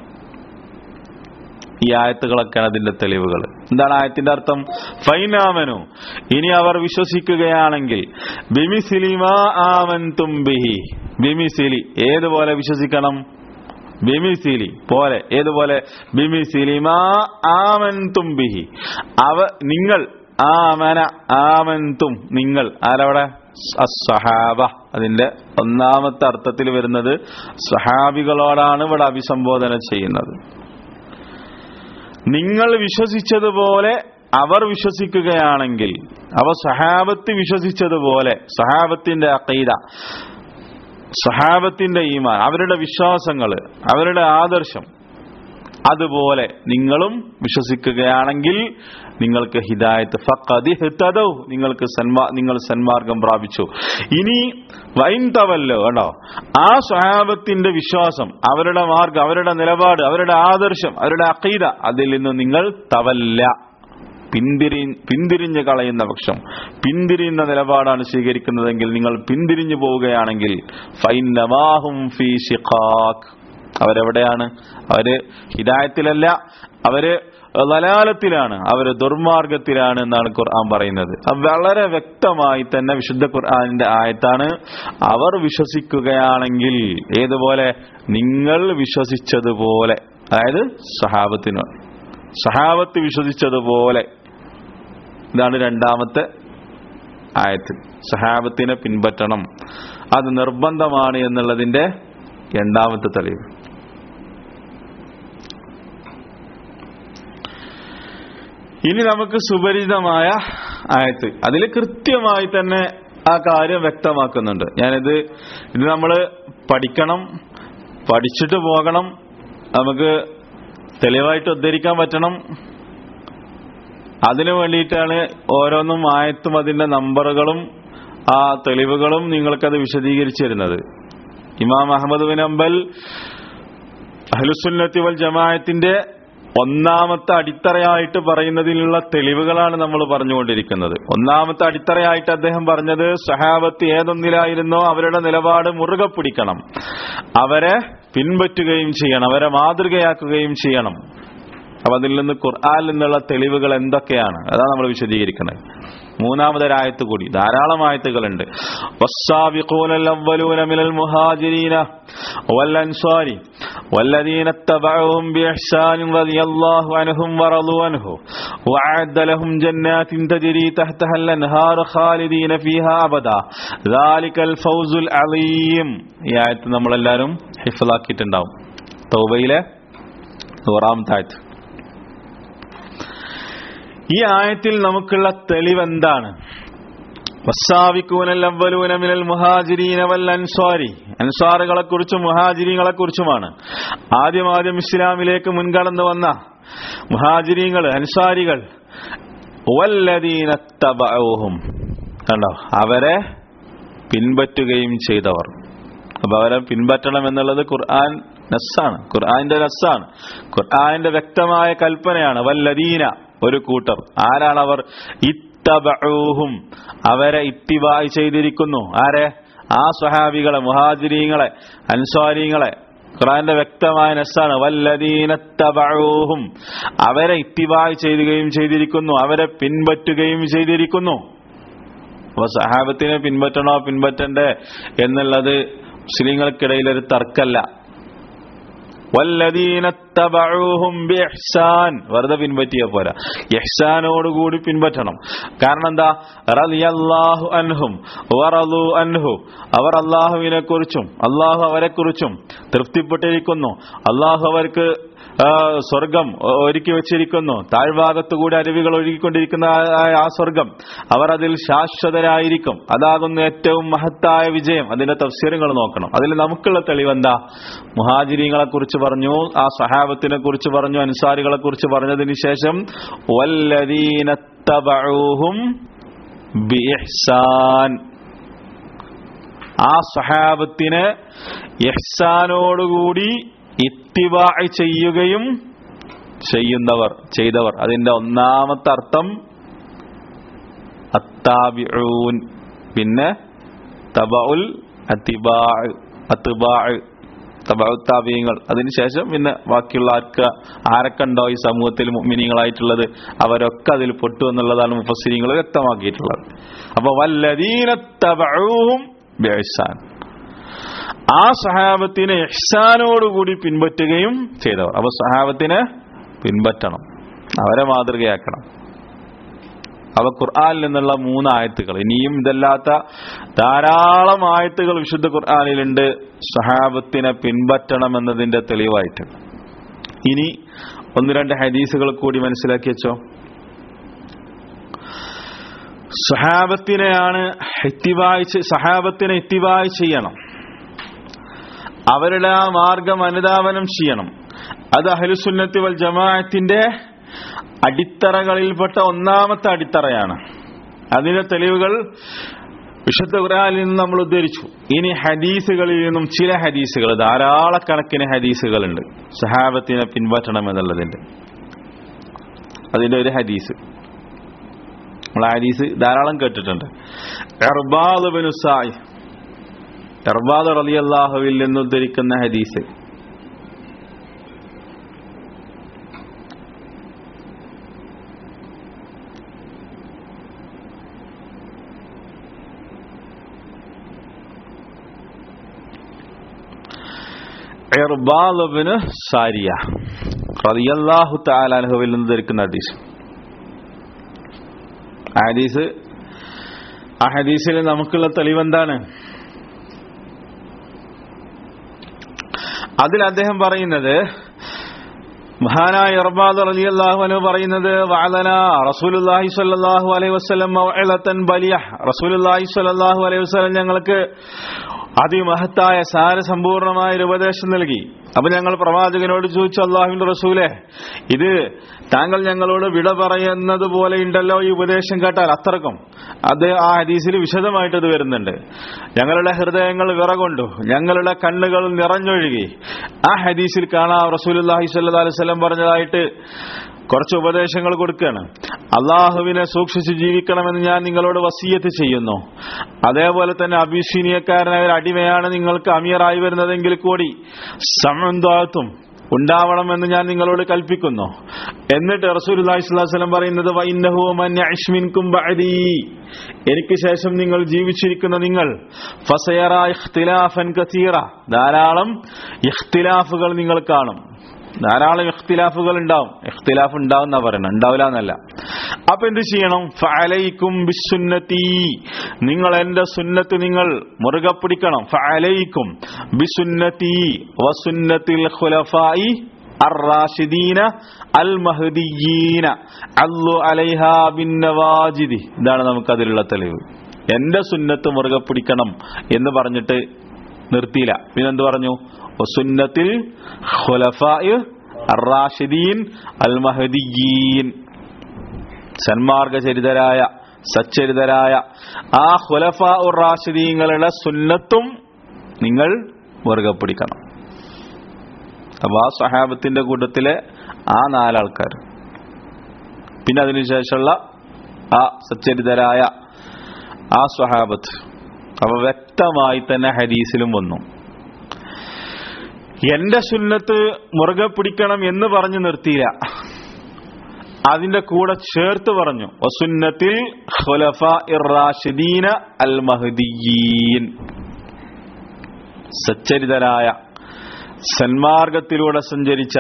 ഈ ആയത്തുകളൊക്കെയാണ് അതിന്റെ തെളിവുകൾ എന്താണ് ആയത്തിന്റെ അർത്ഥം ഫൈനാമനു ഇനി അവർ വിശ്വസിക്കുകയാണെങ്കിൽ ബിമിസിലിമാ ആമൻ തുംബിഹി ബിമിസിലി ഏതുപോലെ വിശ്വസിക്കണം ബിമിസിലി പോലെ ഏതുപോലെ ബിമിസിലിമാ ആമൻ തുംബിഹി അവ നിങ്ങൾ ആമന ആമൻതും നിങ്ങൾ ആരവിടെ സഹാബ അതിന്റെ ഒന്നാമത്തെ അർത്ഥത്തിൽ വരുന്നത് സഹാബികളോടാണ് ഇവിടെ അഭിസംബോധന ചെയ്യുന്നത് നിങ്ങൾ വിശ്വസിച്ചതുപോലെ അവർ വിശ്വസിക്കുകയാണെങ്കിൽ അവ സഹാബത്ത് വിശ്വസിച്ചതുപോലെ സഹാബത്തിന്റെ അക്കൈത സഹാബത്തിന്റെ ഈമാൻ അവരുടെ വിശ്വാസങ്ങൾ അവരുടെ ആദർശം അതുപോലെ നിങ്ങളും വിശ്വസിക്കുകയാണെങ്കിൽ നിങ്ങൾക്ക് ഹിദായത്ത് ഫഖദിഹ്തദൗ നിങ്ങൾക്ക് സന്മാ നിങ്ങൾ സന്മാർഗം പ്രാപിച്ചു ഇനി വൈൻ തവല്ലോ കേട്ടോ ആ സ്വഹാബത്തിന്റെ വിശ്വാസം അവരുടെ മാർഗം അവരുടെ നിലപാട് അവരുടെ ആദർശം അവരുടെ അഖീദ അതിൽ നിന്ന് നിങ്ങൾ തവല്ല പിന്തിരി പിന്തിരിഞ്ഞു കളയുന്ന പക്ഷം പിന്തിരിയുന്ന നിലപാടാണ് സ്വീകരിക്കുന്നതെങ്കിൽ നിങ്ങൾ പിന്തിരിഞ്ഞു പോവുകയാണെങ്കിൽ ഫൈനമാഹും ഫീ ഷിഖാഖ് അവരെവിടെയാണ് അവര് ഹിദായത്തിലല്ല അവര് ലലാലത്തിലാണ് അവര് ദുർമാർഗത്തിലാണ് എന്നാണ് ഖുർആൻ പറയുന്നത് അത് വളരെ വ്യക്തമായി തന്നെ വിശുദ്ധ ഖുർആാനിന്റെ ആയത്താണ് അവർ വിശ്വസിക്കുകയാണെങ്കിൽ ഏതുപോലെ നിങ്ങൾ വിശ്വസിച്ചതുപോലെ അതായത് സഹാബത്തിന് സഹാബത്ത് വിശ്വസിച്ചതുപോലെ ഇതാണ് രണ്ടാമത്തെ ആയത്ത് സഹാബത്തിനെ പിൻപറ്റണം അത് നിർബന്ധമാണ് എന്നുള്ളതിന്റെ രണ്ടാമത്തെ തെളിവ് ഇനി നമുക്ക് സുപരിചിതമായ ആയത്ത് അതിൽ കൃത്യമായി തന്നെ ആ കാര്യം വ്യക്തമാക്കുന്നുണ്ട് ഞാനിത് ഇത് നമ്മൾ പഠിക്കണം പഠിച്ചിട്ട് പോകണം നമുക്ക് തെളിവായിട്ട് ഉദ്ധരിക്കാൻ പറ്റണം അതിനു വേണ്ടിയിട്ടാണ് ഓരോന്നും ആയത്തും അതിന്റെ നമ്പറുകളും ആ തെളിവുകളും നിങ്ങൾക്കത് വിശദീകരിച്ചു തരുന്നത് ഇമാം അഹമ്മദ് ബിൻ അംബൽ അഹ്ലുസുന്നത്തി വൽ ജമാഅത്തിന്റെ ഒന്നാമത്തെ അടിത്തറയായിട്ട് പറയുന്നതിനുള്ള തെളിവുകളാണ് നമ്മൾ പറഞ്ഞുകൊണ്ടിരിക്കുന്നത് ഒന്നാമത്തെ അടിത്തറയായിട്ട് അദ്ദേഹം പറഞ്ഞത് സഹാബത്ത് ഏതൊന്നിലായിരുന്നോ അവരുടെ നിലപാട് മുറുകെ പിടിക്കണം അവരെ പിൻപറ്റുകയും ചെയ്യണം അവരെ മാതൃകയാക്കുകയും ചെയ്യണം അപ്പൊ അതിൽ നിന്ന് ഖുർആാനിൽ നിന്നുള്ള തെളിവുകൾ എന്തൊക്കെയാണ് അതാണ് നമ്മൾ വിശദീകരിക്കുന്നത് മൂന്നാമതൊരായത്ത് കൂടി ധാരാളം ആയത്തുകളുണ്ട് والسابقون الأولون من المهاجرين والأنصار والذين اتبعوهم بإحسان رضي الله عنهم ورضوا عنه وأعد لهم جنات تجري تحتها الأنهار خالدين فيها أبدا ذلك الفوز العظيم ഈ ആയത്ത് നമ്മളെല്ലാവരും ഹിഫലാക്കിയിട്ടുണ്ടാവും തൗബയിലെ നൂറാമത്തെ ആയത്ത് ഈ ആയത്തിൽ നമുക്കുള്ള തെളിവ് എന്താണ് അൻസാറുകളെ കുറിച്ചും മുഹാജിരീങ്ങളെ കുറിച്ചുമാണ് ആദ്യം ആദ്യം ഇസ്ലാമിലേക്ക് മുൻകടന്നു വന്ന മുഹാജിരീങ്ങൾ അൻസാരികൾ വല്ലദീനത്തബഊഹും കണ്ടോ അവരെ പിൻപറ്റുകയും ചെയ്തവർ അപ്പൊ അവരെ പിൻപറ്റണം എന്നുള്ളത് ഖുർആൻ നസ്സാണ് ഖുർആന്റെ നസ്സാണ് ഖുർആന്റെ വ്യക്തമായ കൽപ്പനയാണ് വല്ലദീന ഒരു കൂട്ടർ ആരാണ് അവർ ഇത്തബഊഹും അവരെ ഇത്തിബായി ചെയ്തിരിക്കുന്നു ആരെ ആ സ്വഹാബികളെ മുഹാജിരീങ്ങളെ അൻസ്വാരിങ്ങളെ ഖുറാന്റെ വ്യക്തമായ നസ്സാണ് വല്ലദീനത്തബഊഹും അവരെ ഇത്തിബായി ചെയ്യുകയും ചെയ്തിരിക്കുന്നു അവരെ പിൻപറ്റുകയും ചെയ്തിരിക്കുന്നു അപ്പൊ സഹാബത്തിനെ പിൻപറ്റണോ പിൻപറ്റണ്ടേ എന്നുള്ളത് മുസ്ലിങ്ങൾക്കിടയിൽ ഒരു തർക്കല്ല വല്ലദീനത്തബഊഹും ബിഇഹ്സാൻ വെറുതെ പിൻപറ്റിയ പോരാ ഇഹ്സാനോടുകൂടി പിൻപറ്റണം കാരണം എന്താ റളിയല്ലാഹു അൻഹും വറളു അൻഹു അവർ അള്ളാഹുവിനെ കുറിച്ചും അള്ളാഹു അവരെ കുറിച്ചും തൃപ്തിപ്പെട്ടിരിക്കുന്നു അള്ളാഹു അവർക്ക് ആ, സ്വർഗം ഒ- ഒരുക്കി വെച്ചിരിക്കുന്നു താഴ്ഭാഗത്തുകൂടി അരുവികൾ ഒഴുകിക്കൊണ്ടിരിക്കുന്ന ആ- ആ സ്വർഗം അവർ അതിൽ ശാശ്വതരായിരിക്കും അതാകുന്നു ഏറ്റവും മഹത്തായ വിജയം അതിന്റെ തഫ്സീറുകൾ നോക്കണം അതിൽ നമുക്കുള്ള തെളിവെന്താ മുഹാജിരിങ്ങളെ കുറിച്ച് പറഞ്ഞു ആ സഹാബത്തിനെ കുറിച്ച് പറഞ്ഞു അൻസാരികളെ കുറിച്ച് പറഞ്ഞതിന് ശേഷം വല്ലദീനത്തബഊഹും ബിഇഹ്സാൻ ആ സഹാബത്തിനെ ഇഹ്സാനോടുകൂടി ഇത്തിബാ ചെയ്യുകയും ചെയ്യുന്നവർ ചെയ്തവർ അതിന്റെ ഒന്നാമത്തെ അർത്ഥം അത്താബിഊൻ പിന്നെ തബഉൽ അത്തിബാ അത്തിബാ തബാത്താബിയങ്ങൾ അതിനുശേഷം പിന്നെ ബാക്കിയുള്ള ആർക്ക് ആരൊക്കെ ഉണ്ടോ ഈ സമൂഹത്തിൽ മിനിങ്ങളായിട്ടുള്ളത് അവരൊക്കെ അതിൽ പൊട്ടു എന്നുള്ളതാണ് മുഫസ്സിരിങ്ങൾ വ്യക്തമാക്കിയിട്ടുള്ളത് അപ്പൊ വല്ലദീനത്തബഊഹും ബിഇഹ്സാൻ ആ സഹാബത്തിനെ ഇഹ്സാനോടുകൂടി പിൻപറ്റുകയും ചെയ്തവർ അപ്പൊ സഹാബത്തിനെ പിൻപറ്റണം അവരെ മാതൃകയാക്കണം അവ ഖുർആനിൽ നിന്നുള്ള മൂന്ന് ആയത്തുകൾ ഇനിയും ഇതല്ലാത്ത ധാരാളം ആയത്തുകൾ വിശുദ്ധ ഖുർആനിലുണ്ട് സഹാബത്തിനെ പിൻപറ്റണം എന്നതിന്റെ തെളിവായിട്ട് ഇനി ഒന്ന് രണ്ട് ഹദീസുകൾ കൂടി മനസ്സിലാക്കി വെച്ചോ സഹാബത്തിനെയാണ് ഇത്തിബായ് ചെ- സഹാബത്തിനെ ഇത്തിബായ് ചെയ്യണം അവരുടെ ആ മാർഗം അനുധാവനം ചെയ്യണം അത് അഹ്ലുസുന്നത്തി വൽ ജമാഅത്തിന്റെ അടിത്തറകളിൽപ്പെട്ട ഒന്നാമത്തെ അടിത്തറയാണ് അതിന്റെ തെളിവുകൾ വിശുദ്ധ ഖുർആനിൽ നിന്ന് നമ്മൾ ഉദ്ധരിച്ചു ഇനി ഹദീസുകളിൽ നിന്നും ചില ഹദീസുകൾ ധാരാളക്കണക്കിന് ഹദീസുകളുണ്ട് സഹാബത്തിനെ പിൻപറ്റണം എന്നുള്ളതിന്റെ അതിന്റെ ഒരു ഹദീസ് നമ്മൾ ആ ഹദീസ് ധാരാളം കേട്ടിട്ടുണ്ട് ഇർബാദ് ബിനു സായ് ഇർബാദ് റളിയല്ലാഹുവിൽ നിന്ന് ഉദ്ധരിക്കുന്ന ഹദീസ് ഇർബാദ് ബിനു സാരിയ റളിയല്ലാഹു തആല അൻഹുവിൽ നിന്ന് ഉദ്ധരിക്കുന്ന ഹദീസ് ആ ഹദീസ് ആ ഹദീസിൽ നമുക്കുള്ള തെളിവെന്താണ് അതിൽ അദ്ദേഹം പറയുന്നത് മഹാനായ ഇർബാദ് റളിയല്ലാഹു അൻഹു പറയുന്നത് വഅലന റസൂലുള്ളാഹി സ്വല്ലല്ലാഹു അലൈഹി വസല്ലം മൗഇലത്തൻ ബലിയ റസൂലുള്ളാഹി സ്വല്ലല്ലാഹു അലൈഹി വസല്ലം ഞങ്ങൾക്ക് അതിമഹത്തായ സാരസമ്പൂർണമായ ഒരു ഉപദേശം നൽകി അപ്പൊ ഞങ്ങൾ പ്രവാചകനോട് ചോദിച്ചു അള്ളാഹുവിന്റെ റസൂലെ ഇത് താങ്കൾ ഞങ്ങളോട് വിട പറയുന്നത് പോലെ ഉണ്ടല്ലോ ഈ ഉപദേശം കേട്ടാൽ അത്രക്കും അത് ആ ഹദീസിൽ വിശദമായിട്ട് അത് വരുന്നുണ്ട് ഞങ്ങളുടെ ഹൃദയങ്ങൾ വിറകൊണ്ടു ഞങ്ങളുടെ കണ്ണുകൾ നിറഞ്ഞൊഴുകി ആ ഹദീസിൽ കാണാം റസൂലുല്ലാഹി സ്വല്ലല്ലാഹു അലൈഹി വസല്ലം പറഞ്ഞതായിട്ട് കുറച്ച് ഉപദേശങ്ങൾ കൊടുക്കുകയാണ് അള്ളാഹുവിനെ സൂക്ഷിച്ച് ജീവിക്കണമെന്ന് ഞാൻ നിങ്ങളോട് വസീയത്ത് ചെയ്യുന്നു അതേപോലെ തന്നെ അഭിഷീനിയക്കാരനായ ഒരു അടിമയാണ് നിങ്ങൾക്ക് അമീറായി വരുന്നതെങ്കിൽ കൂടി സമന്താത്തും ഉണ്ടാവണമെന്ന് ഞാൻ നിങ്ങളോട് കൽപ്പിക്കുന്നു എന്നിട്ട് റസൂൽ വസ്ലം പറയുന്നത് വൈന്നഹു മൻ യഅ്ശ് മിൻകും ബഅദീ. എനിക്ക് ശേഷം നിങ്ങൾ ജീവിച്ചിരിക്കുന്ന നിങ്ങൾ ഫസയറ ഇഖ്തിലാഫൻ കസീറ ധാരാളം ഇഖ്തിലാഫുകൾ നിങ്ങൾ കാണും ധാരാളം ഇഖ്തിലാഫുകൾ ഉണ്ടാവും ഇഖ്തിലാഫ് ഉണ്ടാവും എന്നാ പറയണം ഉണ്ടാവില്ല എന്നല്ല അപ്പൊ എന്ത് ചെയ്യണം ഫഅലൈക്കും ബിസുന്നത്തി നിങ്ങൾ എന്റെ സുന്നത്ത് നിങ്ങൾ മുറുകെ പിടിക്കണം ഫഅലൈക്കും ബിസുന്നത്തി വസുന്നത്തിൽ ഖുലഫായി الراشدين المهديين അല്ലു അലൈഹ ബിന്നവാജിദി ഇതാണ് നമുക്ക് അതിലുള്ള തെളിവ് എന്റെ സുന്നത്ത് മുറുകെ പിടിക്കണം എന്ന് പറഞ്ഞിട്ട് നിർത്തിയില്ല പിന്നെന്ത് പറഞ്ഞു വസുന്നത്തിൽ ഖുലഫാഇ അറാഷിദീൻ അൽ മഹദിയീൻ സന്മാർഗചരിതരായ സച്ചരിതരായ ആ ഖുലഫ ഉർ റാഷിദീങ്ങളുടെ സുന്നത്തും നിങ്ങൾ മുറുകെ പിടിക്കണം അപ്പൊ ആ സഹാബത്തിന്റെ കൂട്ടത്തിലെ ആ നാലാൾക്കാർ പിന്നെ അതിനുശേഷമുള്ള ആ സച്ചരിതരായ ആ സ്വഹാബത്ത് അപ്പൊ വ്യക്തമായി തന്നെ ഹദീസിലും വന്നു എന്റെ സുന്നത്ത് മുറുകെ പിടിക്കണം എന്ന് പറഞ്ഞു നിർത്തിയില്ല അതിന്റെ കൂടെ ചേർത്ത് പറഞ്ഞു വസുന്നത്തിൽ ഖുലഫ ഇറാഷിദീന അൽ മഹദിയീൻ സച്ചരിതരായ സന്മാർഗത്തിലൂടെ സഞ്ചരിച്ച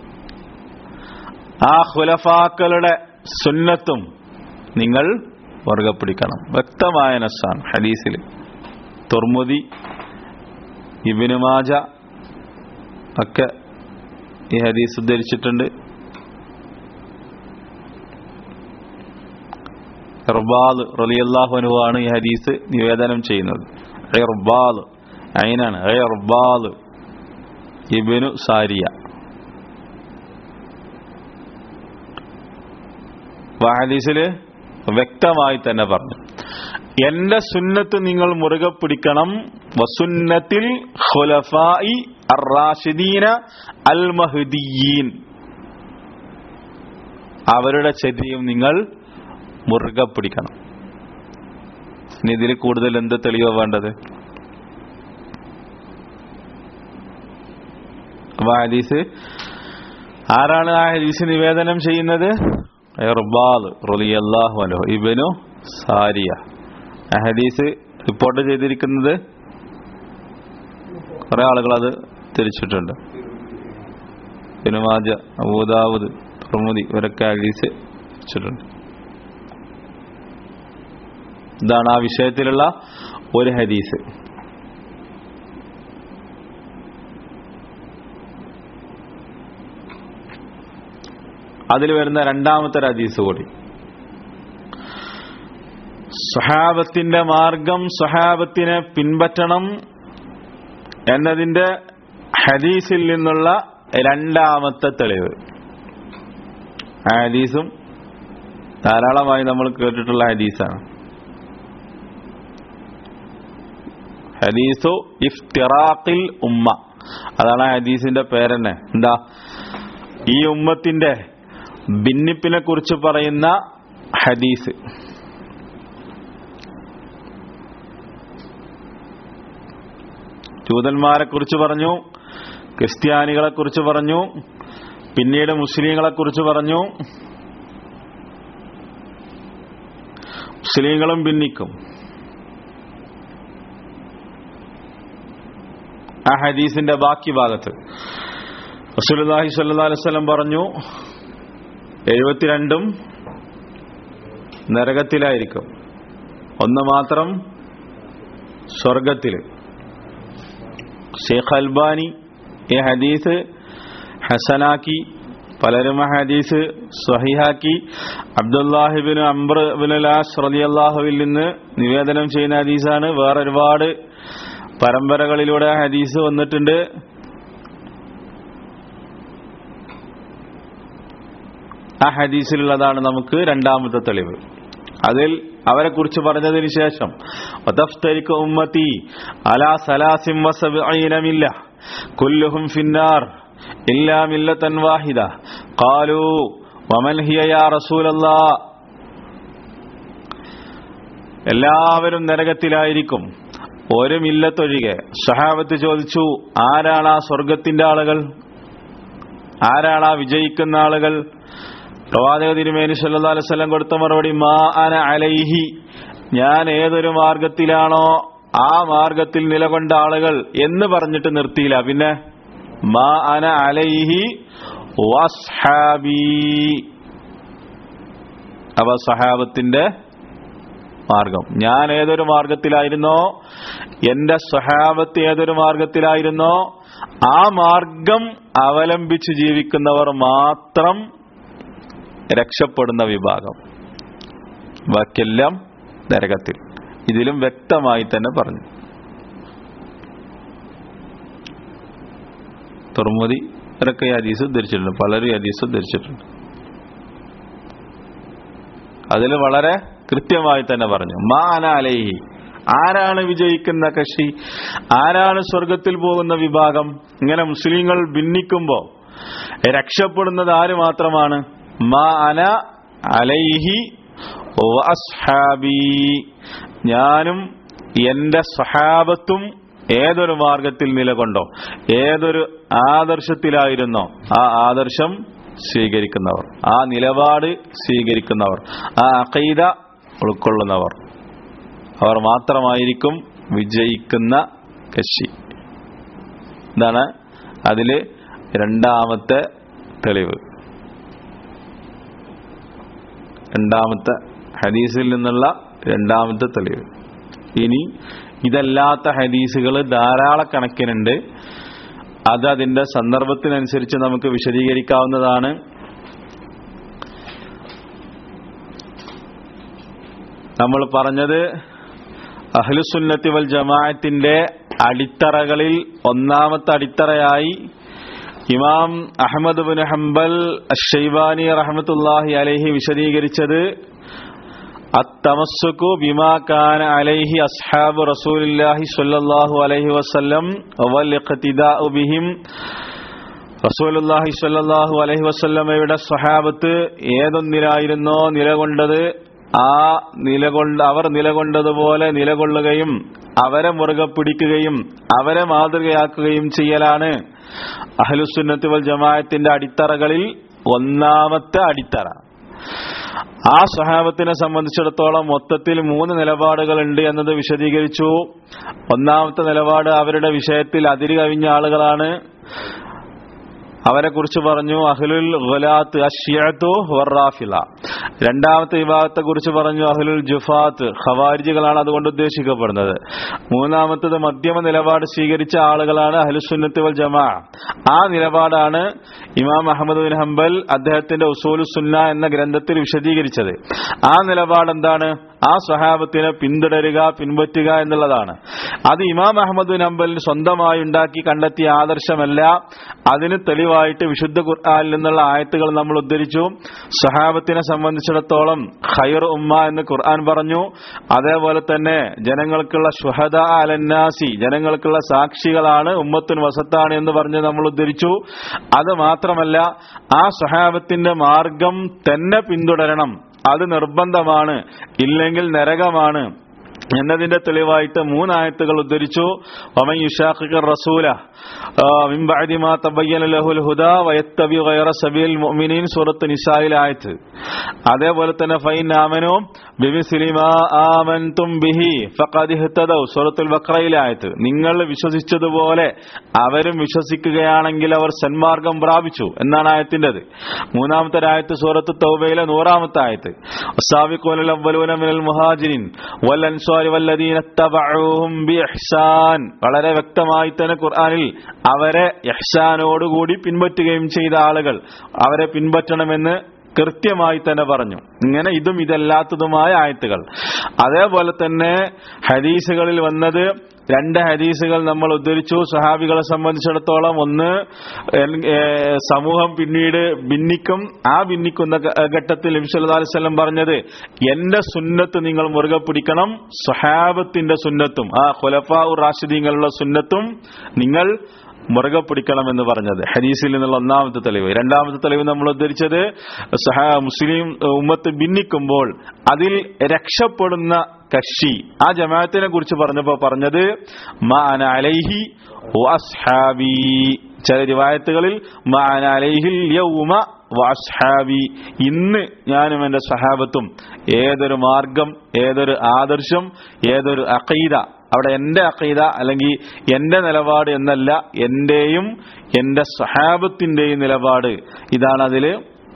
ആ ഖുലഫാക്കളുടെ സുന്നത്തും നിങ്ങൾ മുറുകെ പിടിക്കണം വ്യക്തമായ നസ്സാണ് ഹദീസിൽ തുർമുദി ഇബിന് മാജ ഒക്കെ ഈ ഹദീസ് ഉദ്ധരിച്ചിട്ടുണ്ട് ഇർബാൽ റളിയല്ലാഹു അൻഹു ആണ് ഈ ഹദീസ് നിവേദനം ചെയ്യുന്നത് ഇർബാൽ അയിനാണ് ഇർബാൽ ഇബ്നു സാരിയ ആ ഹദീസില് വ്യക്തമായി തന്നെ പറഞ്ഞു എന്റെ സുന്നത്ത് നിങ്ങൾ മുറുകെ പിടിക്കണം വസുന്നത്തിൽ ഖുലഫായി അറാഷിദീന അൽ മഹദിയീൻ അവരുടെ ചര്യയും നിങ്ങൾ മുറുകെ പിടിക്കണം ഇനി ഇതിൽ കൂടുതൽ എന്ത് തെളിവോ വേണ്ടത് അപ്പൊ ആ ഹദീസ് ആരാണ് ആ ഹദീസ് നിവേദനം ചെയ്യുന്നത് ഇർബാൽ റളിയല്ലാഹു അൻഹു ഇബ്നു സാരിയ ആ ഹദീസ് റിപ്പോർട്ട് ചെയ്തിരിക്കുന്നത് കുറെ ആളുകൾ അത് തിരിച്ചിട്ടുണ്ട് പിനുമാജ അബൂദാവുദ് തുറമുദി ഇവരൊക്കെ ഹദീസ് വെച്ചിട്ടുണ്ട് ഇതാണ് ആ വിഷയത്തിലുള്ള ഒരു ഹദീസ് അതിൽ വരുന്ന രണ്ടാമത്തെ ഒരു ഹദീസ് കൂടി സ്വഹാബത്തിന്റെ മാർഗം സ്വഹാബത്തിനെ പിൻപറ്റണം എന്നതിന്റെ ഹദീസിൽ നിന്നുള്ള രണ്ടാമത്തെ തെളിവ് ആ ഹദീസും ധാരാളമായി നമ്മൾ കേട്ടിട്ടുള്ള ഹദീസാണ് ഹദീസു ഇഫ്തിറാഖിൽ ഉമ്മ അതാണ് ആ ഹദീസിന്റെ പേരെന്നെ എന്താ ഈ ഉമ്മത്തിന്റെ ഭിന്നിപ്പിനെ കുറിച്ച് പറയുന്ന ഹദീസ് ജൂതന്മാരെ കുറിച്ച് പറഞ്ഞു ക്രിസ്ത്യാനികളെ കുറിച്ച് പറഞ്ഞു പിന്നീട് മുസ്ലിങ്ങളെ കുറിച്ച് പറഞ്ഞു മുസ്ലിങ്ങളും ഭിന്നിക്കും ആ ഹദീസിന്റെ ബാക്കി ഭാഗത്ത് റസൂലുള്ളാഹി സ്വല്ലല്ലാഹു അലൈഹി വസല്ലം പറഞ്ഞു എഴുപത്തിരണ്ടും നരകത്തിലായിരിക്കും ഒന്ന് മാത്രം സ്വർഗത്തില് ഷെയ്ഖ് അൽബാനി ഈ ഹദീസ് ഹസനാക്കി പലരും ആ ഹദീസ് സ്വഹിഹാക്കി അബ്ദുല്ലാഹിബിൻ അംബർ ബിൻ ലാസ് റളിയല്ലാഹുവിൽ നിന്ന് നിവേദനം ചെയ്യുന്ന ഹദീസാണ് വേറെ ഒരുപാട് പരമ്പരകളിലൂടെ ആ ഹദീസ് വന്നിട്ടുണ്ട് ആ ഹദീസിലുള്ളതാണ് നമുക്ക് രണ്ടാമത്തെ തെളിവ് അതിൽ അവരെ കുറിച്ച് പറഞ്ഞതിന് ശേഷം വതഫ്തരിക ഉമ്മത്തി അലാ സലാസിം വസബഈന മില്ല കുല്ലുഹും ഫിന്നാർ ഇല്ലാ മില്ലതൻ വാഹിദ ഖാലൂ വമൻ ഹിയ യാ റസൂലല്ലാ എല്ലാവരും നരകത്തിലായിരിക്കും ഒരു മില്ലത്തൊഴികെ സഹാബത്ത് ചോദിച്ചു ആരാണ് ആ സ്വർഗത്തിന്റെ ആളുകൾ ആരാണ് ആ വിജയിക്കുന്ന ആളുകൾ പ്രവാചക തിരുമേനി സല്ലല്ലാഹു അലൈഹി വസല്ലം കൊടുത്ത മറുപടി മാ അന അലൈഹി ഞാൻ ഏതൊരു മാർഗത്തിലാണോ ആ മാർഗത്തിൽ നിലകൊണ്ട ആളുകൾ എന്ന് പറഞ്ഞിട്ട് നിർത്തിയില്ല പിന്നെ മാ അന അലൈഹി വസ്ഹാബി അവ സഹാബത്തിന്റെ മാർഗം ഞാൻ ഏതൊരു മാർഗത്തിലായിരുന്നോ എന്റെ സഹാബത്ത് ഏതൊരു മാർഗത്തിലായിരുന്നോ ആ മാർഗം അവലംബിച്ച് ജീവിക്കുന്നവർ മാത്രം രക്ഷപ്പെടുന്ന വിഭാഗം ബാക്കിയെല്ലാം നരകത്തിൽ ഇതിലും വ്യക്തമായി തന്നെ പറഞ്ഞു തുറമുതി ഇവരൊക്കെ ഈ ഹദീസ് ഉദ്ധരിച്ചിട്ടുണ്ട് പലരും ഈ ഹദീസ് ഉദ്ധരിച്ചിട്ടുണ്ട് അതിൽ വളരെ കൃത്യമായി തന്നെ പറഞ്ഞു മാന അലൈഹി ആരാണ് വിജയിക്കുന്ന കക്ഷി ആരാണ് സ്വർഗത്തിൽ പോകുന്ന വിഭാഗം ഇങ്ങനെ മുസ്ലിങ്ങൾ ഭിന്നിക്കുമ്പോ രക്ഷപ്പെടുന്നത് ആര് മാത്രമാണ് മാ അന അലൈഹി വഅസ്ഹാബി ഞാനും എന്റെ സഹാബത്തും ഏതൊരു മാർഗത്തിൽ നിലകൊണ്ടോ ഏതൊരു ആദർശത്തിലായിരുന്നോ ആ ആദർശം സ്വീകരിക്കുന്നവർ ആ നിലപാട് സ്വീകരിക്കുന്നവർ ആ അഖീദ ഉൾക്കൊള്ളുന്നവർ അവർ മാത്രമായിരിക്കും വിജയിക്കുന്ന കക്ഷി എന്താണ് അതില് രണ്ടാമത്തെ തെളിവ് രണ്ടാമത്തെ ഹദീസിൽ നിന്നുള്ള രണ്ടാമത്തെ തെളിവ് ഇനി ഇതല്ലാത്ത ഹദീസുകൾ ധാരാളക്കണക്കിനുണ്ട് അത് അതിന്റെ സന്ദർഭത്തിനനുസരിച്ച് നമുക്ക് വിശദീകരിക്കാവുന്നതാണ് നമ്മൾ പറഞ്ഞത് അഹ്ലുസുന്നത്തി വൽ ജമാഅത്തിന്റെ അടിത്തറകളിൽ ഒന്നാമത്തെ അടിത്തറയായി ഇമാം അഹമ്മദ് ബിൻ ഹംബൽ ഷെയ്ബാനി റഹമത്തുല്ലാഹി അലൈഹി വിശദീകരിച്ചത് അത്തമസ്സുക്കു ബിമാ കാന അലൈഹി അസ്ഹാബ് റസൂലില്ലാഹി സ്വല്ലല്ലാഹു അലൈഹി വസല്ലം വൽ ഇഖ്തിദാഉ ബിഹിം റസൂലുള്ളാഹി സ്വല്ലല്ലാഹു അലൈഹി വസല്ലമയുടെ സ്വഹാബത്ത് ഏതൊന്നിലായിരുന്നോ നിലകൊണ്ടത് ആ നിലകൊണ്ട് അവർ നിലകൊണ്ടതുപോലെ നിലകൊള്ളുകയും അവരെ മുറുകെ പിടിക്കുകയും അവരെ മാതൃകയാക്കുകയും ചെയ്യലാണ് അഹ്ലുസുന്നത്ത് വൽ ജമാഅത്തിന്റെ അടിത്തറകളിൽ ഒന്നാമത്തെ അടിത്തറ ആ സ്വഹാബത്തിനെ സംബന്ധിച്ചിടത്തോളം മൊത്തത്തിൽ മൂന്ന് നിലപാടുകളുണ്ട് എന്നത് വിശദീകരിച്ചു ഒന്നാമത്തെ നിലപാട് അവരുടെ വിഷയത്തിൽ അതിര് കവിഞ്ഞ ആളുകളാണ് അവരെ കുറിച്ച് പറഞ്ഞു അഹ്ലുൽ ഗുലാത്ത് അഷ്യത്തു വറാഫില രണ്ടാമത്തെ വിഭാഗത്തെ കുറിച്ച് പറഞ്ഞു അഹ്ലുൽ ജുഫാത്ത് ഖവാരിജികളാണ് അതുകൊണ്ട് ഉദ്ദേശിക്കപ്പെടുന്നത് മൂന്നാമത്തത് മധ്യമ നിലപാട് സ്വീകരിച്ച ആളുകളാണ് അഹ്ലുസുന്നത്ത് വൽ ജമാ ആ നിലപാടാണ് ഇമാം അഹമ്മദ് ബിൻ ഹംബൽ അദ്ദേഹത്തിന്റെ ഉസൂലു സുന്ന എന്ന ഗ്രന്ഥത്തിൽ വിശദീകരിച്ചത് ആ നിലപാട് എന്താണ് ആ സ്വഹാബത്തിനെ പിന്തുടരുക പിൻപറ്റുക എന്നുള്ളതാണ് അത് ഇമാം അഹമ്മദ് ബിൻ ഹംബലിന് സ്വന്തമായി ഉണ്ടാക്കി കണ്ടെത്തിയ ആദർശമല്ല അതിന് തെളിവായിട്ട് വിശുദ്ധ ഖുർആാനിൽ നിന്നുള്ള ആയത്തുകൾ നമ്മൾ ഉദ്ധരിച്ചു സ്വഹാബത്തിനെ സംബന്ധിച്ചിടത്തോളം ഖൈർ ഉമ്മ എന്ന് ഖുർആൻ പറഞ്ഞു അതേപോലെ തന്നെ ജനങ്ങൾക്കുള്ള ഷുഹദ അലന്നാസി ജനങ്ങൾക്കുള്ള സാക്ഷികളാണ് ഉമ്മത്തുൻ വസത്താണ് എന്ന് പറഞ്ഞ് നമ്മൾ ഉദ്ധരിച്ചു അത് മാത്രമല്ല ആ സ്വഹാബത്തിന്റെ മാർഗം തന്നെ പിന്തുടരണം അത് നിർബന്ധമാണ് ഇല്ലെങ്കിൽ നരകമാണ് എന്നതിന്റെ തെളിവായിട്ട് മൂന്നായത്തുകൾ ഉദ്ധരിച്ചു വമൻ യുഷാഖിഖർ റസൂല മിൻ ബഅദി മാ തബയ്യന ലഹുൽ ഹുദാ വയത്തബി ഗൈറ സബീൽ മുഅ്മിനീൻ സൂറത്ത് നിസായിൽ ആയത്ത് അതേപോലെ തന്നെ ഫൈൻ ആമനു ബിമിസ്ലി മാ ആമൻതും ബിഹി ഫഖദ് ഇഹ്തദൗ സൂറത്തുൽ ബഖറയിലെ ആയത്ത് നിങ്ങൾ വിശ്വസിച്ചതുപോലെ അവരും വിശ്വസിക്കുകയാണെങ്കിൽ അവർ സന്മാർഗം പ്രാപിച്ചു എന്നാണ് ആയത്തിൻ്റെത് മൂന്നാമത്തെ ആയത്ത് സൂറത്ത് തൗബയിലെ നൂറാമത്തെ ആയത്ത് വസാബിഖൂനൽ അവ്വലൂന മിനൽ മുഹാജിരിൻ വൽ അൻസ്വാർ അൻസാരി വല്ലദീന തബഊഹും ബിഇഹ്സാൻ വളരെ വ്യക്തമായി തന്നെ ഖുർആനിൽ അവരെ ഇഹ്സാനോടുകൂടി പിൻപറ്റുകയും ചെയ്ത ആളുകൾ അവരെ പിൻപറ്റണമെന്ന് കൃത്യമായി തന്നെ പറഞ്ഞു ഇങ്ങനെ ഇതും ഇതല്ലാത്തതുമായ ആയത്തുകൾ അതേപോലെ തന്നെ ഹദീസുകളിൽ വന്നത് രണ്ട് ഹദീസുകൾ നമ്മൾ ഉദ്ധരിച്ചു സഹാബികളെ സംബന്ധിച്ചിടത്തോളം ഒന്ന് എൻ- ഏ, സമൂഹം പിന്നീട് ഭിന്നിക്കും ആ ഭിന്നിക്കുന്ന ഘ- ഘട്ടത്തിൽ നബിസല്ലാ അലിസ്ലം പറഞ്ഞത് എന്റെ സുന്നത്ത് നിങ്ങൾ മുറുകെ പിടിക്കണം സ്വഹാബത്തിന്റെ സുന്നത്തും ആ ഖുലഫാ ഉർ റാഷിദീങ്ങളുടെ സുന്നത്തും നിങ്ങൾ മുറുകെ പിടിക്കണമെന്ന് പറഞ്ഞത് ഹദീസിൽ നിന്നുള്ള ഒന്നാമത്തെ തെളിവ് രണ്ടാമത്തെ തെളിവ് നമ്മൾ ഉദ്ധരിച്ചത് സഹ മുസ്ലിം ഉമ്മത്ത് ഭിന്നിക്കുമ്പോൾ അതിൽ രക്ഷപ്പെടുന്ന കക്ഷി ആ ജമാഅത്തിനെ കുറിച്ച് പറഞ്ഞപ്പോ പറഞ്ഞത് മാന അലൈഹി വഅസ്ഹാബി ചില റിവായത്തുകളിൽ മാന അലൈഹിൽ യൗമ വഅസ്ഹാബി ഇന്ന് ഞാനും എന്റെ സഹാബത്തും ഏതൊരു മാർഗം ഏതൊരു ആദർശം ഏതൊരു അഖീദ അവിടെ എന്റെ അഖീദ അല്ലെങ്കിൽ എന്റെ നിലപാട് എന്നല്ല എന്റെയും എന്റെ സഹാബത്തിന്റെയും നിലപാട് ഇതാണ് അതില്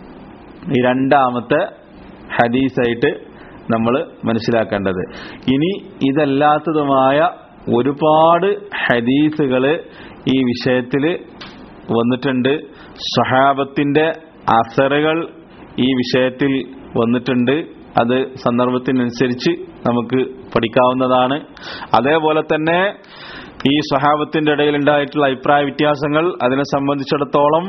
ഈ രണ്ടാമത്തെ ഹദീസായിട്ട് നമ്മൾ മനസ്സിലാക്കേണ്ടത് ഇനി ഇതല്ലാത്തതുമായ ഒരുപാട് ഹദീസുകള് ഈ വിഷയത്തിൽ വന്നിട്ടുണ്ട് സഹാബത്തിന്റെ അസറുകൾ ഈ വിഷയത്തിൽ വന്നിട്ടുണ്ട് അത് സന്ദർഭത്തിനനുസരിച്ച് നമുക്ക് പഠിക്കാവുന്നതാണ് അതേപോലെ തന്നെ ഈ സ്വഹാബത്തിന്റെ ഇടയിൽ ഉണ്ടായിട്ടുള്ള അഭിപ്രായ വ്യത്യാസങ്ങൾ അതിനെ സംബന്ധിച്ചിടത്തോളം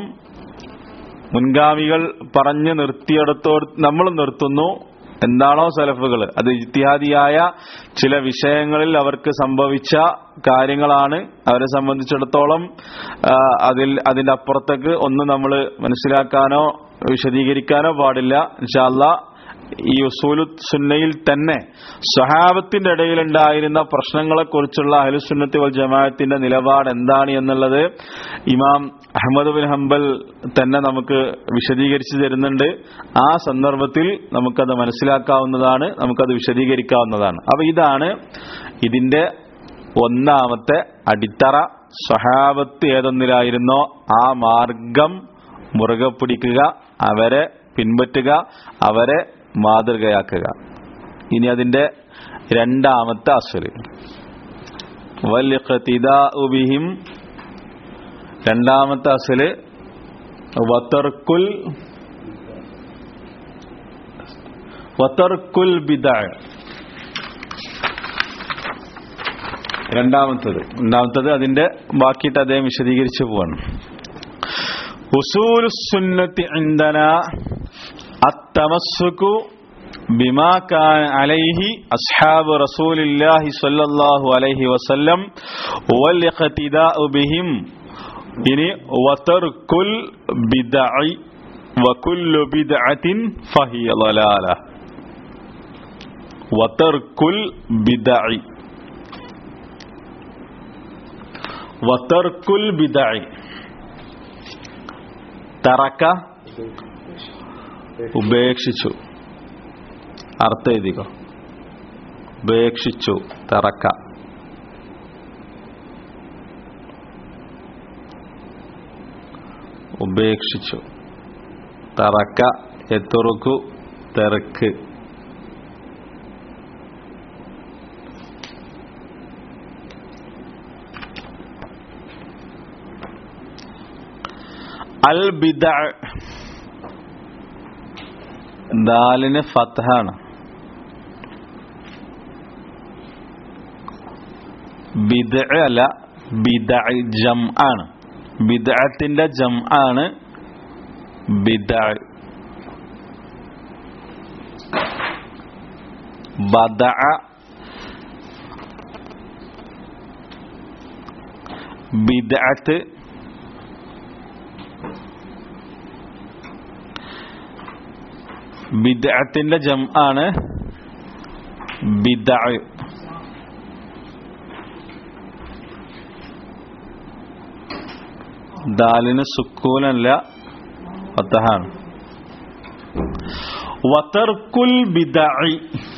മുൻഗാമികൾ പറഞ്ഞു നിർത്തിയെടുത്തോ നമ്മൾ നിർത്തുന്നു എന്താണോ സലഫുകൾ അത് ഇത്യാദിയായ ചില വിഷയങ്ങളിൽ അവർക്ക് സംഭവിച്ച കാര്യങ്ങളാണ് അവരെ സംബന്ധിച്ചിടത്തോളം ആ, അതിൽ അതിന്റെ അപ്പുറത്തേക്ക് ഒന്നും നമ്മൾ മനസ്സിലാക്കാനോ വിശദീകരിക്കാനോ പാടില്ല ഇൻഷാല്ല ഈ ഉസൂലു സുന്നയിൽ തന്നെ സ്വഹാബത്തിന്റെ ഇടയിലുണ്ടായിരുന്ന പ്രശ്നങ്ങളെക്കുറിച്ചുള്ള അഹ്ലുസുന്നത്തി വൽ ജമാഅത്തിന്റെ നിലപാട് എന്താണ് എന്നുള്ളത് ഇമാം അഹമ്മദ് ബിൻ ഹംബൽ തന്നെ നമുക്ക് വിശദീകരിച്ചു തരുന്നുണ്ട് ആ സന്ദർഭത്തിൽ നമുക്കത് മനസ്സിലാക്കാവുന്നതാണ് നമുക്കത് വിശദീകരിക്കാവുന്നതാണ് അപ്പൊ ഇതാണ് ഇതിന്റെ ഒന്നാമത്തെ അടിത്തറ സ്വഹാബത്ത് ഏതൊന്നിലായിരുന്നോ ആ മാർഗം മുറുകെ പിടിക്കുക അവരെ പിൻപറ്റുക അവരെ മാതൃകയാക്കുക ഇനി അതിന്റെ രണ്ടാമത്തെ അസുല് ബിഹിം രണ്ടാമത്തെ അസുല് വത്തർക്കുൽ വത്തർക്കുൽ ബിദാ രണ്ടാമത്തത് രണ്ടാമത്തത് അതിന്റെ ബാക്കിയിട്ട് അദ്ദേഹം വിശദീകരിച്ചു പോവാണ് ഉസൂൽ സുന്നത്തി عندنا التمسك بما كان عليه أصحاب رسول الله صلى الله عليه وسلم والاقتداء بهم ഇനി വതർക്കുൽ ബിദഅ വകുല്ലു ബിദ്അത്തിൻ ഫഹിയ ളലാല വതർക്കുൽ ബിദഅ വതർക്കുൽ ബിദഅ തറക്ക ഉപേക്ഷിച്ചു അർത്ഥം എഴുതിക്കോ ഉപേക്ഷിച്ചു തറക്ക ഉപേക്ഷിച്ചു തറക്ക എത്തുറുക്കു തെറുക്ക് അൽ ബിദ ദാലിന് ഫത്ഹാണ് ബിദ അല്ല ബിദ ജം ആണ് ബിദഅത്തിന്റെ ജം ആണ് ബിദ ബദ ബിദഅത്ത് ബിദഅത്തിന്റെ ജം ആണ് ബിദ ദാലിന് സുക്കൂനല്ല ഫത്തഹാണ് വതർക്കുൽ ബിദഇ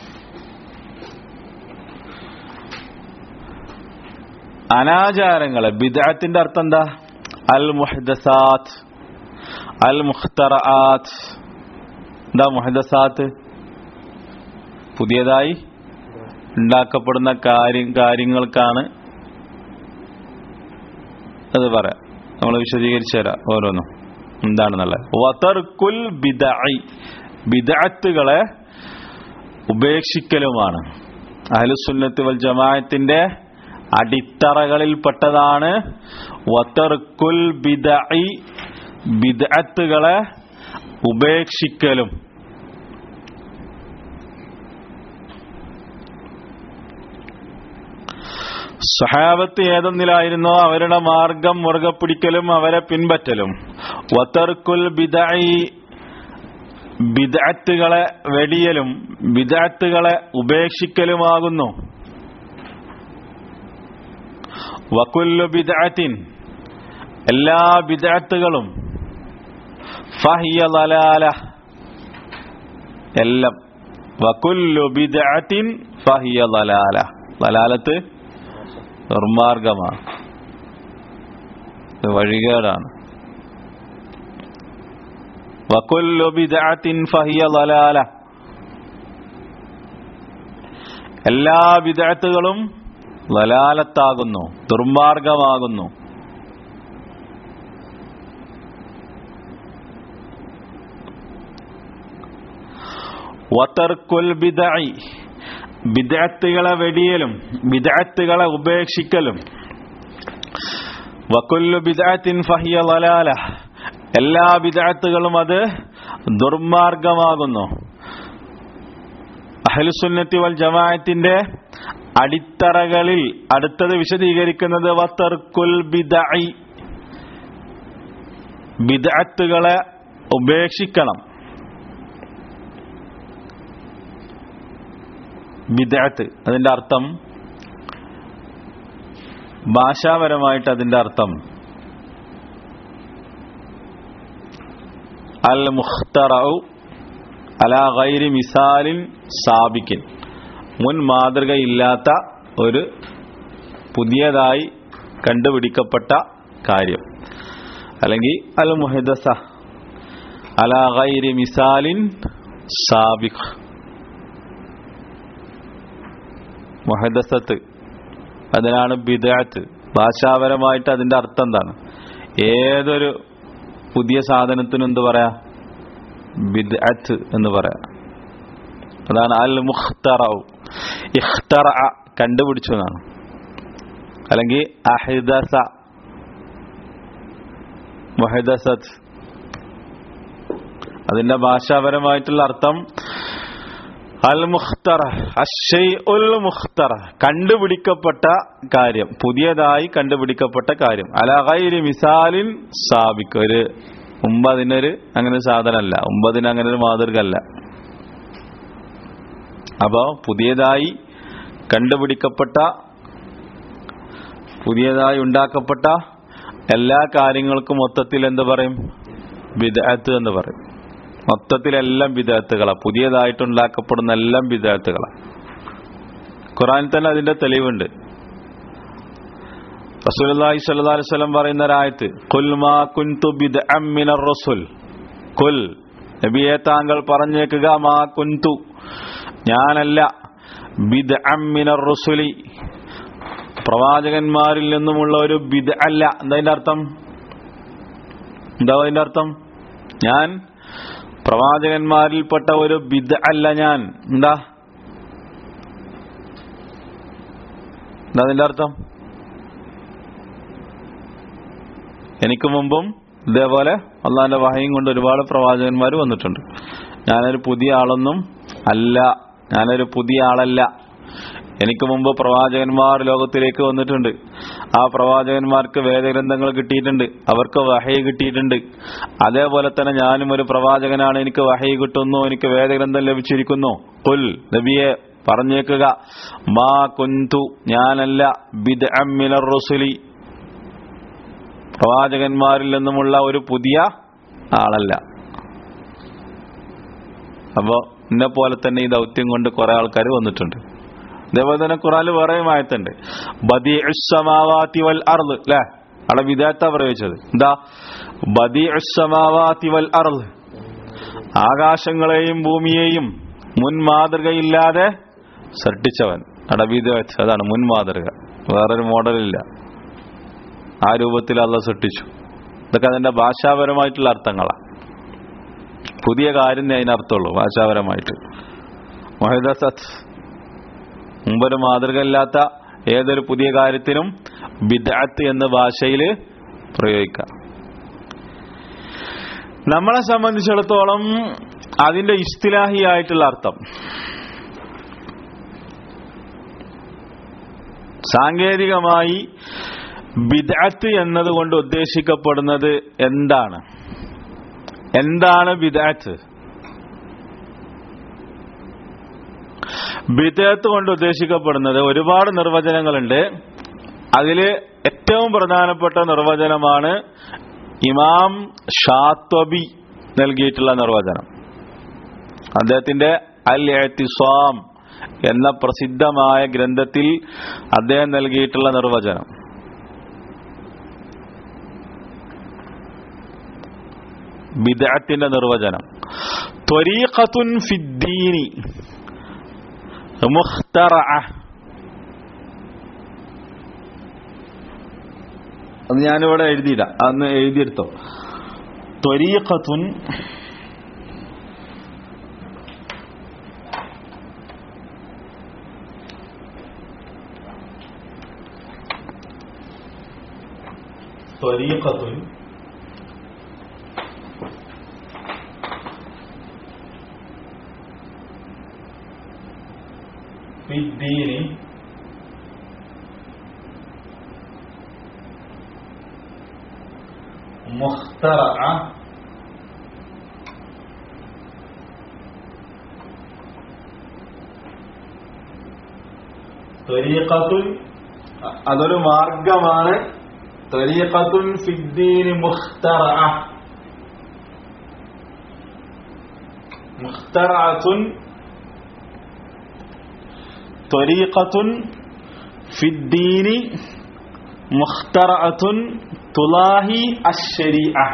അനാചാരങ്ങളെ ബിദഅത്തിന്റെ അർത്ഥം എന്താ അൽ മുഹദസാത്ത് അൽ മുഖ്തറആത്ത് എന്താ മുഹദസാത്ത് പുതിയതായി ഉണ്ടാക്കപ്പെടുന്ന കാര്യം കാര്യങ്ങൾക്കാണ് അത് പറയാം നമ്മൾ വിശദീകരിച്ചു തരാം ഓരോന്നും എന്താണെന്നുള്ളത് വതർക്കുൽ ബിദഇ ബിദഅത്തുകളെ ഉപേക്ഷിക്കലുമാണ് അഹ്ലുസുന്നത്ത് വൽ ജമാഅത്തിന്റെ അടിത്തറകളിൽപ്പെട്ടതാണ് വതർക്കുൽ ബിദഇ ബിദഅത്തുകളെ ഉപേക്ഷിക്കലും സഹാബത്ത് ഏതൊന്നിലായിരുന്നോ അവരുടെ മാർഗം മുറുകെ പിടിക്കലും അവരെ പിൻപറ്റലും വതർക്കുൽ ബിദഇ ബിദഅത്തുകളെ വെടിയലും ബിദഅത്തുകളെ ഉപേക്ഷിക്കലുമാകുന്നു വകുല്ലു ബിദഅത്തിൻ എല്ലാ ബിദഅത്തുകളും ഫഹിയ ദലാല എല്ലാം വകുല്ലു ബിദഅത്തിൻ ഫഹിയ ദലാല ദലാലത്ത് നിർമാർഗമാണ് ഇത് വഴികേടാണ് വകുല്ലു ബിദഅത്തിൻ ഫഹിയ ദലാല എല്ലാ ബിദഅത്തുകളും ദലാലത്താകുന്നു ദുർമാർഗമാകുന്നു വതർക്കുൽ ബിദഇ ബിദഅത്തുകളെ വെടിയലും ബിദഅത്തുകളെ ഉപേക്ഷിക്കലും വകുല്ലു ബിദഅത്തിൻ ഫഹിയ ദലാല എല്ലാ ബിദഅത്തുകളും അത് ദുർമാർഗമാകുന്നു അഹ്ലുസുന്നത്തി വൽ ജമാഅത്തിന്റെ അടിത്തറകളിൽ അടുത്തത് വിശദീകരിക്കുന്നത് വതർക്കുൽ ബിദഇ ബിദഅത്തുകളെ ഉപേക്ഷിക്കണം ബിദഅത്ത് അതിന്റെ അർത്ഥം ഭാഷാപരമായിട്ട് അതിന്റെ അർത്ഥം അൽ മുഖ്തറു അലാ ഗൈരി മിസാലിൻ സാബിക്കിൻ മുൻ മാതൃകയില്ലാത്ത ഒരു പുതിയതായി കണ്ടുപിടിക്കപ്പെട്ട കാര്യം അല്ലെങ്കിൽ അൽ മുഹദസ അലാ ഗൈരി മിസാലിൻ സാബിഖ് മുഹദസത്ത് അതിനാണ് ബിദാത്ത് ഭാഷാപരമായിട്ട് അതിന്റെ അർത്ഥം എന്താണ് ഏതൊരു പുതിയ സാധനത്തിനും എന്ത് പറയാ ബിദ്അത്ത് എന്ന് പറയാം അതാണ് അൽ മുഖ്തറു ഇഖ്തറ കണ്ടുപിടിച്ചു എന്നാണ് അല്ലെങ്കിൽ അഹിദസ മുഹദസത്ത് അതിന്റെ ഭാഷാപരമായിട്ടുള്ള അർത്ഥം അൽ മുഖ്തറ ഉൽ മുഖ്തറ കണ്ടുപിടിക്കപ്പെട്ട കാര്യം പുതിയതായി കണ്ടുപിടിക്കപ്പെട്ട കാര്യം അലഗൈരി മിസാലിൻ സാബിക്ക് ഒരു മുമ്പ് അതിനൊരു അങ്ങനെ സാധനമല്ല മുമ്പ് അതിന് അങ്ങനെ ഒരു മാതൃക അല്ല അപ്പോ പുതിയതായി കണ്ടുപിടിക്കപ്പെട്ട പുതിയതായി ഉണ്ടാക്കപ്പെട്ട എല്ലാ കാര്യങ്ങൾക്കും മൊത്തത്തിൽ എന്ത് പറയും ബിദഅത്ത് എന്ന് പറയും മൊത്തത്തിലെല്ലാം ബിദഅത്തുകളാണ് പുതിയതായിട്ടുണ്ടാക്കപ്പെടുന്ന എല്ലാം ബിദഅത്തുകളാണ് ഖുറാനിൽ തന്നെ അതിന്റെ തെളിവുണ്ട് റസൂലുള്ളാഹി സ്വല്ലല്ലാഹി അലൈഹി വസല്ലം പറയുന്ന ഒരായത്ത് ഖുൽ മാ കുൻതു ബിദ്അം മിനർ റസൂൽ ഖുൽ നബിയെ താങ്കൾ പറഞ്ഞേക്കുക മാ കുൻതു ഞാനല്ല ബിദ്അം മിനർ റസുലി പ്രവാചകന്മാരിൽ നിന്നുമുള്ള ഒരു ബിദ് അല്ല എന്താ അതിന്റെ അർത്ഥം എന്താ അതിന്റെ അർത്ഥം ഞാൻ പ്രവാചകന്മാരിൽപ്പെട്ട ഒരു ബിദ് അല്ല ഞാൻ എന്താ എന്താ അതിന്റെ അർത്ഥം എനിക്ക് മുമ്പും ഇതേപോലെ അള്ളാന്റെ വഹയും കൊണ്ട് ഒരുപാട് പ്രവാചകന്മാർ വന്നിട്ടുണ്ട് ഞാനൊരു പുതിയ ആളൊന്നും അല്ല ഞാനൊരു പുതിയ ആളല്ല എനിക്ക് മുമ്പ് പ്രവാചകന്മാർ ലോകത്തിലേക്ക് വന്നിട്ടുണ്ട് ആ പ്രവാചകന്മാർക്ക് വേദഗ്രന്ഥങ്ങൾ കിട്ടിയിട്ടുണ്ട് അവർക്ക് വഹയ കിട്ടിയിട്ടുണ്ട് അതേപോലെ തന്നെ ഞാനും ഒരു പ്രവാചകനാണ് എനിക്ക് വഹയ കിട്ടുന്നു എനിക്ക് വേദഗ്രന്ഥം ലഭിച്ചിരിക്കുന്നു കുൽ നബിയെ പറഞ്ഞേക്കുക മാ കുന്തു ഞാനല്ല ബിദ് അമ്മിനർ റസുലി പ്രവാചകന്മാരിൽ നിന്നുമുള്ള ഒരു പുതിയ ആളല്ല അപ്പോ എന്നെ പോലെ തന്നെ ഈ ദൗത്യം കൊണ്ട് കുറെ ആൾക്കാർ വന്നിട്ടുണ്ട് അതേപോലെ തന്നെ ഖുറാനിൽ വേറെയും ആയത്തുണ്ട് ബദിഉസ്സമാവാതി വൽ അർള് അല്ലേ അവിടെ വിദാത്ത പ്രയോഗിച്ചത് എന്താ ബദിഉസ്സമാവാതി വൽ അർള് ആകാശങ്ങളെയും ഭൂമിയെയും മുൻ മാതൃകയില്ലാതെ സൃഷ്ടിച്ചവൻ അടബീദത്ത് അതാണ് മുൻ മാതൃക വേറൊരു മോഡലില്ല ആ രൂപത്തിൽ അള്ള സൃഷ്ടിച്ചു ഇതൊക്കെ അതിന്റെ ഭാഷാപരമായിട്ടുള്ള അർത്ഥങ്ങളാണ് പുതിയ കാര്യം അതിനർത്ഥമുള്ളൂ ഭാഷാപരമായിട്ട് മൊഹിദസത്ത് മുമ്പൊരു മാതൃക ഇല്ലാത്ത ഏതൊരു പുതിയ കാര്യത്തിനും ബിദഅത്ത് എന്ന ഭാഷയിൽ പ്രയോഗിക്കാം നമ്മളെ സംബന്ധിച്ചിടത്തോളം അതിന്റെ ഇസ്തിലാഹി ആയിട്ടുള്ള അർത്ഥം സാങ്കേതികമായി ബിദഅത്ത് എന്നതുകൊണ്ട് ഉദ്ദേശിക്കപ്പെടുന്നത് എന്താണ് എന്താണ് ബിദഅത്ത് ബിദഅത്ത് കൊണ്ട് ഉദ്ദേശിക്കപ്പെടുന്നത് ഒരുപാട് നിർവചനങ്ങളുണ്ട് അതില് ഏറ്റവും പ്രധാനപ്പെട്ട നിർവചനമാണ് ഇമാം ഷാത്വബി നൽകിയിട്ടുള്ള നിർവചനം അദ്ദേഹത്തിന്റെ അൽ എത്തിസ്വാം എന്ന പ്രസിദ്ധമായ ഗ്രന്ഥത്തിൽ അദ്ദേഹം നൽകിയിട്ടുള്ള നിർവചനം ബിദഅത്തിന്റെ നിർവചനം ത്വരീഖത്തുൻ ഫിദ്ദീനി മുഖ്തറഅ അത് ഞാനിവിടെ എഴുതിയില്ല അന്ന് എഴുതിയെടുത്തോ ത്വരീഖത്തുൻ ത്വരീഖത്തുൻ في الدين مخترعة ത്വരീഖത്തുൻ അതൊരു മാർഗമാണ് ത്വരീഖത്തുൻ ഫിദ്ദീൻ മുഖ്തറഅ മുഖ്തറഅത്തുൻ طريقة في الدين مخترعة تلاهي الشريعة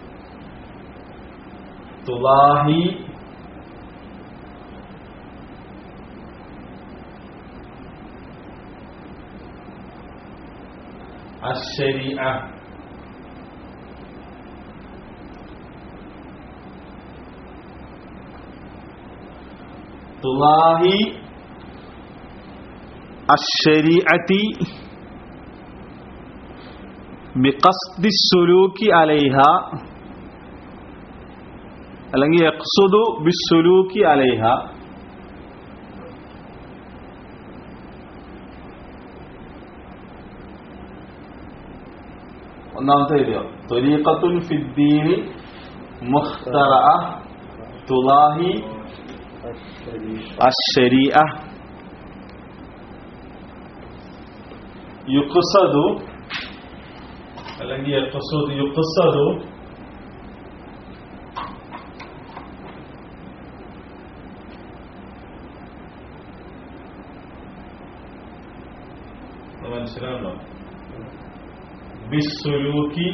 تلاهي الشريعة تلاهي الشريعة بقصد السلوك عليها അല്ലെങ്കിൽ യക്സുദു ബിസുലൂക്കി അലൈഹ ഒന്നാമത്തെ എഴുതിയോ ത്വരീഖത്തുൻ ഫിദ്ദീനി മുഖ്തറഅ തുലാഹി അശ്ശരീഅ യുക്സദു അല്ലെങ്കിൽ യക്സുദു യുക്സദു മനസ്സിലാണോ ബിസുലൂക്കി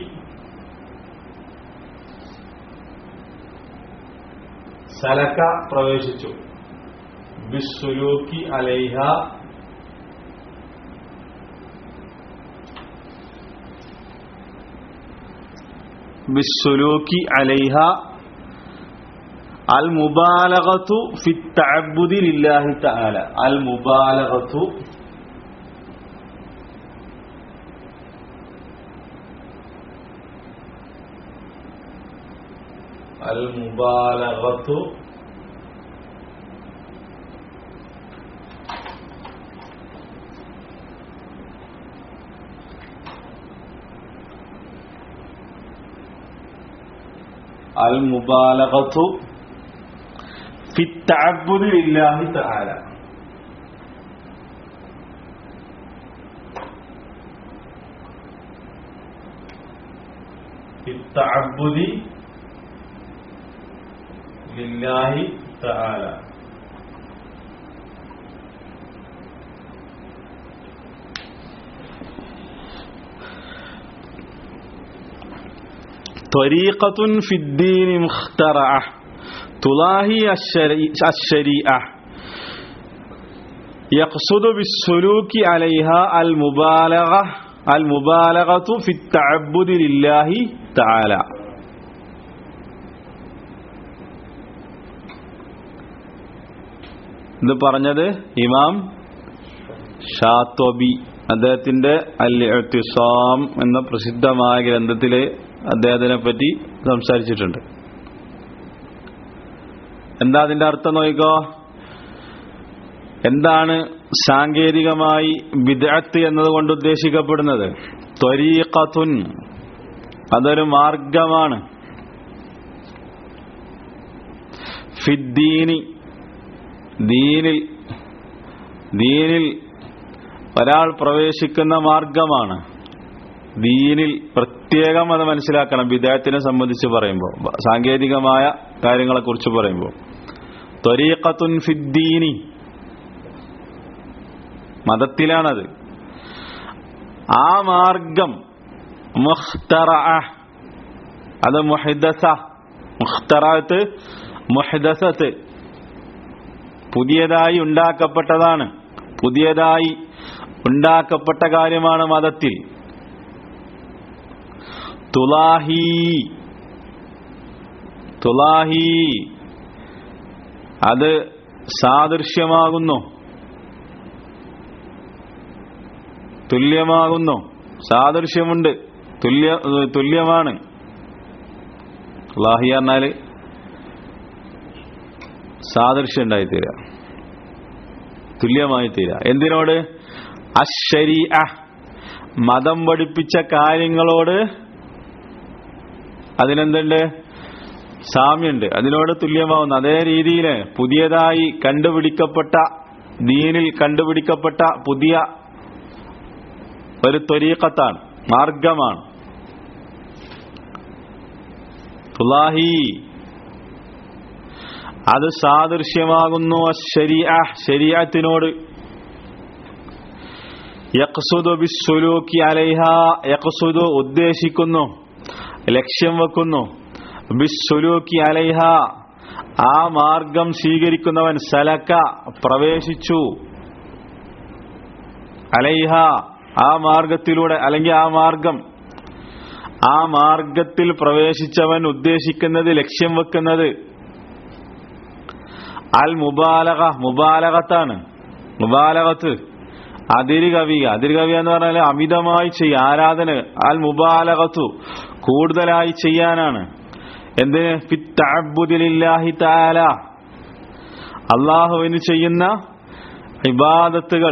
സലക്ക പ്രവേശിച്ചു ബിസുലൂക്കി അലൈഹ ബിസുലൂക്കി അലൈഹ അൽ മുബാലഗത്തു ഫി തഅബ്ബുദി ലില്ലാഹി തആല അൽ മുബാലഗത്തു المبالغة المبالغة في التعبد لله تعالى في التعبد لله تعالى طريقة في الدين مخترعة تلاهي الشريعة യഖ്സുദു ബിസ്സുലൂക്കി അലൈഹ അൽ മുബാലഗ അൽ മുബാലഗതു ഫി തഅബ്ബുദി ലില്ലാഹി തആല ഇത് പറഞ്ഞത് ഇമാം ഷാത്വബി അദ്ദേഹത്തിന്റെ അൽ ഇഅ്തിസാം എന്ന പ്രസിദ്ധമായ ഗ്രന്ഥത്തില് അദ്ദേഹത്തിനെ പറ്റി സംസാരിച്ചിട്ടുണ്ട് എന്താ അതിന്റെ അർത്ഥം നോക്കിക്കോ എന്താണ് സാങ്കേതികമായി ബിദഅത്ത് എന്നതുകൊണ്ട് ഉദ്ദേശിക്കപ്പെടുന്നത് ത്വരീഖത്തുൻ അതൊരു മാർഗമാണ് ഫിദ്ദീനി ദീനിൽ ദീനിൽ ഒരാൾ പ്രവേശിക്കുന്ന മാർഗമാണ് ദീനിൽ പ്രത്യേകം അത് മനസ്സിലാക്കണം വിദേഹത്തിനെ സംബന്ധിച്ച് പറയുമ്പോൾ സാങ്കേതികമായ കാര്യങ്ങളെ കുറിച്ച് പറയുമ്പോൾ ത്വരീഖത്തുൻ ഫിദ്ദീനി മതത്തിലാണത് ആ മാർഗം മുഖ്തറ അത് മുഹിദസ മുഖ്തറാത്ത് മുഹിദസത്ത് പുതിയതായി ഉണ്ടാക്കപ്പെട്ടതാണ് പുതിയതായി ഉണ്ടാക്കപ്പെട്ട കാര്യമാണ് മതത്തിൽ തുലാഹി തുലാഹി അത് സാദൃശ്യമാകുന്നു തുല്യമാകുന്നു സാദൃശ്യമുണ്ട് തുല്യ തുല്യമാണ് തുലാഹി പറഞ്ഞാല് സാദൃശ്യം ഉണ്ടായിത്തീരുക തുല്യമായി തീരുക എന്തിനോട് അശരീ മതം പഠിപ്പിച്ച കാര്യങ്ങളോട് അതിനെന്തുണ്ട് സാമ്യമുണ്ട് അതിനോട് തുല്യമാവുന്നു അതേ രീതിയിൽ പുതിയതായി കണ്ടുപിടിക്കപ്പെട്ട ദീനിൽ കണ്ടുപിടിക്കപ്പെട്ട പുതിയ ഒരു ത്വരീക്കത്താണ് മാർഗമാണ് തുലാഹി അത് സാദൃശ്യമാകുന്നു ശരിയ ശരീഅത്തിനോട് യക്സുദു ബിസ്സുലൂക്കി അലൈഹ യക്സുദു ഉദ്ദേശിക്കുന്നു ലക്ഷ്യം വെക്കുന്നു ബിസ്സുലൂക്കി അലൈഹ ആ മാർഗം സ്വീകരിക്കുന്നവൻ സലക്ക പ്രവേശിച്ചു അലൈഹ ആ മാർഗത്തിലൂടെ അല്ലെങ്കിൽ ആ മാർഗം ആ മാർഗത്തിൽ പ്രവേശിച്ചവൻ ഉദ്ദേശിക്കുന്നത് ലക്ഷ്യം വെക്കുന്നത് അൽ മുബാലക മുബാലകത്താണ് മുബാലകത്ത് അതിര് കവിക അതിര് കവിക എന്ന് പറഞ്ഞാൽ അമിതമായി ചെയ്യുക ആരാധന അൽ മുബാലകത്തു കൂടുതലായി ചെയ്യാനാണ് എന്തിന് ഫിത്തഅബ്ബുദിലില്ലാഹി തആല അള്ളാഹുവിന് ചെയ്യുന്ന ഇബാദത്തുകൾ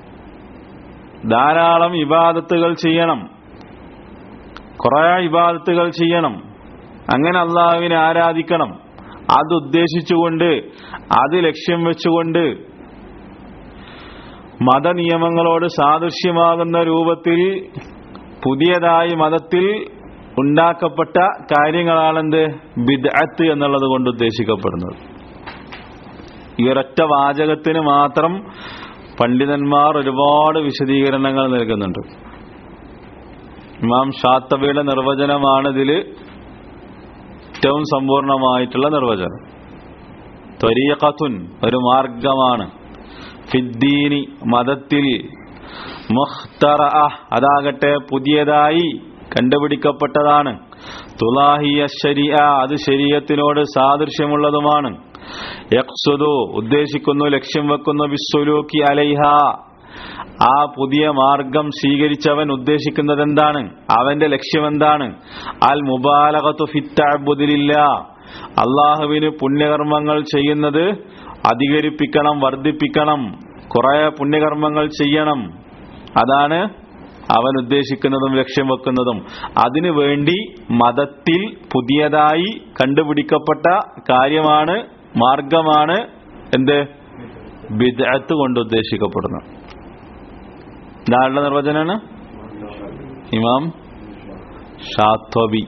ധാരാളം ഇബാദത്തുകൾ ചെയ്യണം കുറെ ഇബാദത്തുകൾ ചെയ്യണം അങ്ങനെ അള്ളാഹുവിനെ ആരാധിക്കണം അത് ഉദ്ദേശിച്ചുകൊണ്ട് അത് ലക്ഷ്യം വെച്ചുകൊണ്ട് മതനിയമങ്ങളോട് സാദൃശ്യമാകുന്ന രൂപത്തിൽ പുതിയതായി മതത്തിൽ ഉണ്ടാക്കപ്പെട്ട കാര്യങ്ങളാണെന്ത് ബിദ്അത്ത് എന്നുള്ളത് കൊണ്ട് ഉദ്ദേശിക്കപ്പെടുന്നത് ഈ ഒരൊറ്റ വാചകത്തിന് മാത്രം പണ്ഡിതന്മാർ ഒരുപാട് വിശദീകരണങ്ങൾ നൽകുന്നുണ്ട് ഇമാം ഷാത്തബിയുടെ നിർവചനമാണ് ഇതില് ഏറ്റവും സമ്പൂർണമായിട്ടുള്ള നിർവചനം ത്വരീഖത്തുൻ ഒരു മാർഗമാണ് ഫിദ്ദീനി മതത്തിൽ മുഖ്തറ അതാകട്ടെ പുതിയതായി കണ്ടുപിടിക്കപ്പെട്ടതാണ് തുലാഹിയ ശരിയ അത് ശരീരത്തിനോട് സാദൃശ്യമുള്ളതുമാണ് യക്സുദു ഉദ്ദേശിക്കുന്നു ലക്ഷ്യം വെക്കുന്നു ബിസ്സുലൂക്കി അലൈഹ ആ പുതിയ മാർഗം സ്വീകരിച്ചവൻ ഉദ്ദേശിക്കുന്നത് എന്താണ് അവന്റെ ലക്ഷ്യം എന്താണ് അൽ മുബാലകത്തു ഫിത്തഅബ്ബുദിലില്ല അള്ളാഹുവിന് പുണ്യകർമ്മങ്ങൾ ചെയ്യുന്നത് അധികരിപ്പിക്കണം വർദ്ധിപ്പിക്കണം കുറെ പുണ്യകർമ്മങ്ങൾ ചെയ്യണം അതാണ് അവൻ ഉദ്ദേശിക്കുന്നതും ലക്ഷ്യം വെക്കുന്നതും അതിനു വേണ്ടി മതത്തിൽ പുതിയതായി കണ്ടുപിടിക്കപ്പെട്ട കാര്യമാണ് മാർഗമാണ് എന്ത് ബിദ്അത്ത് കൊണ്ട് ഉദ്ദേശിക്കപ്പെടുന്നത് ഇതാരുടെ നിർവചനാണ് ഇമാം ഷാത്വബി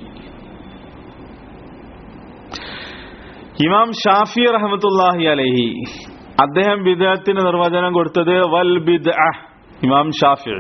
ഇമാം ഷാഫി റഹമത്തുല്ലാഹി അലഹി അദ്ദേഹം ബിദഅത്തിന് നിർവചനം കൊടുത്തത് വൽ ബിദ് ഇമാം ഷാഫി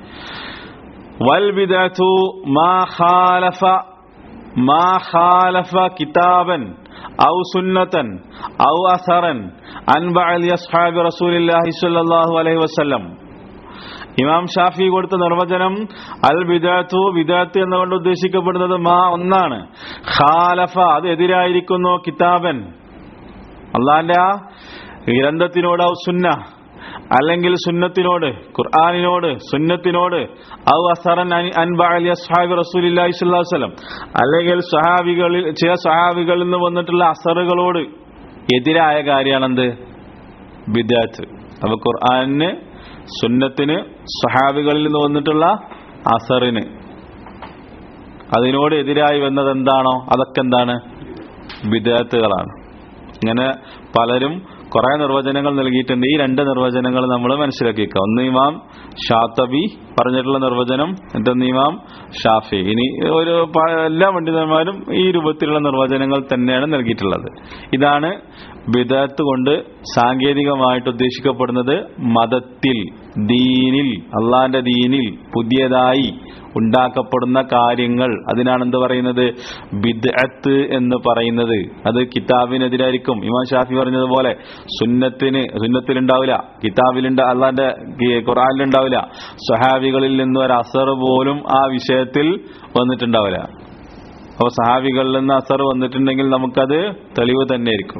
വൽ ബിദഅത്തു മാ ഖാലഫ മാ ഖാലഫ കിതാബൻ ഔ സുന്നതൻ ഔ അസറൻ അൻ ബഅലി അസ്ഹാബി റസൂലില്ലാഹി സ്വല്ലല്ലാഹു അലൈഹി വസല്ലം ഇമാം ഷാഫി കൊടുത്ത നിർവചനം അൽ ബിദാത്തു ബിദാത്ത് എന്നുകൊണ്ട് ഉദ്ദേശിക്കപ്പെടുന്നത് മാ ഒന്നാണ് ഖാലഫ അത് എതിരായിരിക്കുന്നു കിതാബൻ അള്ളാന്റെ ആ ഗ്രന്ഥത്തിനോട് ഔ സുന്ന അല്ലെങ്കിൽ സുന്നത്തിനോട് ഖുർആാനിനോട് സുന്നത്തിനോട് ഔ അസറൻ അൻബഅലി അസ്ഹാബി റസൂലില്ലാഹി സ്വല്ലല്ലാഹു അലൈഹി വസല്ലം അല്ലെങ്കിൽ സഹാബികളിൽ ചില സഹാബികളിൽ നിന്ന് വന്നിട്ടുള്ള അസറുകളോട് എതിരായ കാര്യമാണെന്ത് ബിദാത്ത് അപ്പൊ ഖുർആാനിന് സുന്നത്തിന് സഹാബികളിൽ നിന്ന് വന്നിട്ടുള്ള അസറിന് അതിനോട് എതിരായി വന്നത് എന്താണോ അതൊക്കെ എന്താണ് വിദേഹത്തുകളാണ് ഇങ്ങനെ പലരും കുറെ നിർവചനങ്ങൾ നൽകിയിട്ടുണ്ട് ഈ രണ്ട് നിർവചനങ്ങൾ നമ്മൾ മനസ്സിലാക്കിയേക്കുക ഒന്ന് ഇമാം ഷാത്തബി പറഞ്ഞിട്ടുള്ള നിർവചനം മറ്റൊന്ന് ഇമാം ഷാഫി ഇനി ഒരു പ- എല്ലാ പണ്ഡിതന്മാരും ഈ രൂപത്തിലുള്ള നിർവചനങ്ങൾ തന്നെയാണ് നൽകിയിട്ടുള്ളത് ഇതാണ് ബിദാത്ത് കൊണ്ട് സാങ്കേതികമായിട്ട് ഉദ്ദേശിക്കപ്പെടുന്നത് മതത്തിൽ ദീനിൽ അള്ളാന്റെ ദീനിൽ പുതിയതായി ഉണ്ടാക്കപ്പെടുന്ന കാര്യങ്ങൾ അതിനാണ് എന്ത് പറയുന്നത് ബിദ്അത്ത് എന്ന് പറയുന്നത് അത് കിതാബിനെതിരായിരിക്കും ഇമാം ഷാഫി പറഞ്ഞതുപോലെ സുന്നത്തിന് സുന്നത്തിലുണ്ടാവില്ല കിതാബിലുണ്ട അള്ളാന്റെ ഗി- ഖുർആനിലുണ്ടാവില്ല സഹാബികളിൽ നിന്ന് ഒരു അസർ പോലും ആ വിഷയത്തിൽ വന്നിട്ടുണ്ടാവില്ല അപ്പോൾ സഹാബികളിൽ നിന്ന് അസർ വന്നിട്ടുണ്ടെങ്കിൽ നമുക്കത് തെളിവ് തന്നെയായിരിക്കും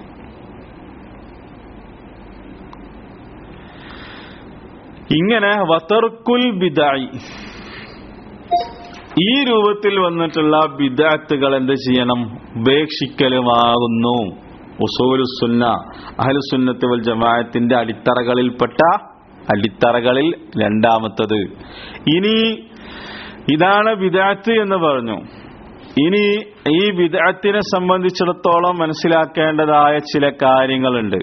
ഇങ്ങനെ വതർക്കുൽ ബിദായി ഈ രൂപത്തിൽ വന്നിട്ടുള്ള ബിദാത്തുകൾ എന്ത് ചെയ്യണം ഉപേക്ഷിക്കലുമാകുന്നു ഉസൂലുസുന്ന അഹലുസുന്നത്ത് വൽ ജമാഅത്തിന്റെ അടിത്തറകളിൽപ്പെട്ട അടിത്തറകളിൽ രണ്ടാമത്തത് ഇനി ഇതാണ് ബിദാത്ത് എന്ന് പറഞ്ഞു ഇനി ഈ ബിദാത്തിനെ സംബന്ധിച്ചിടത്തോളം മനസ്സിലാക്കേണ്ടതായ ചില കാര്യങ്ങളുണ്ട്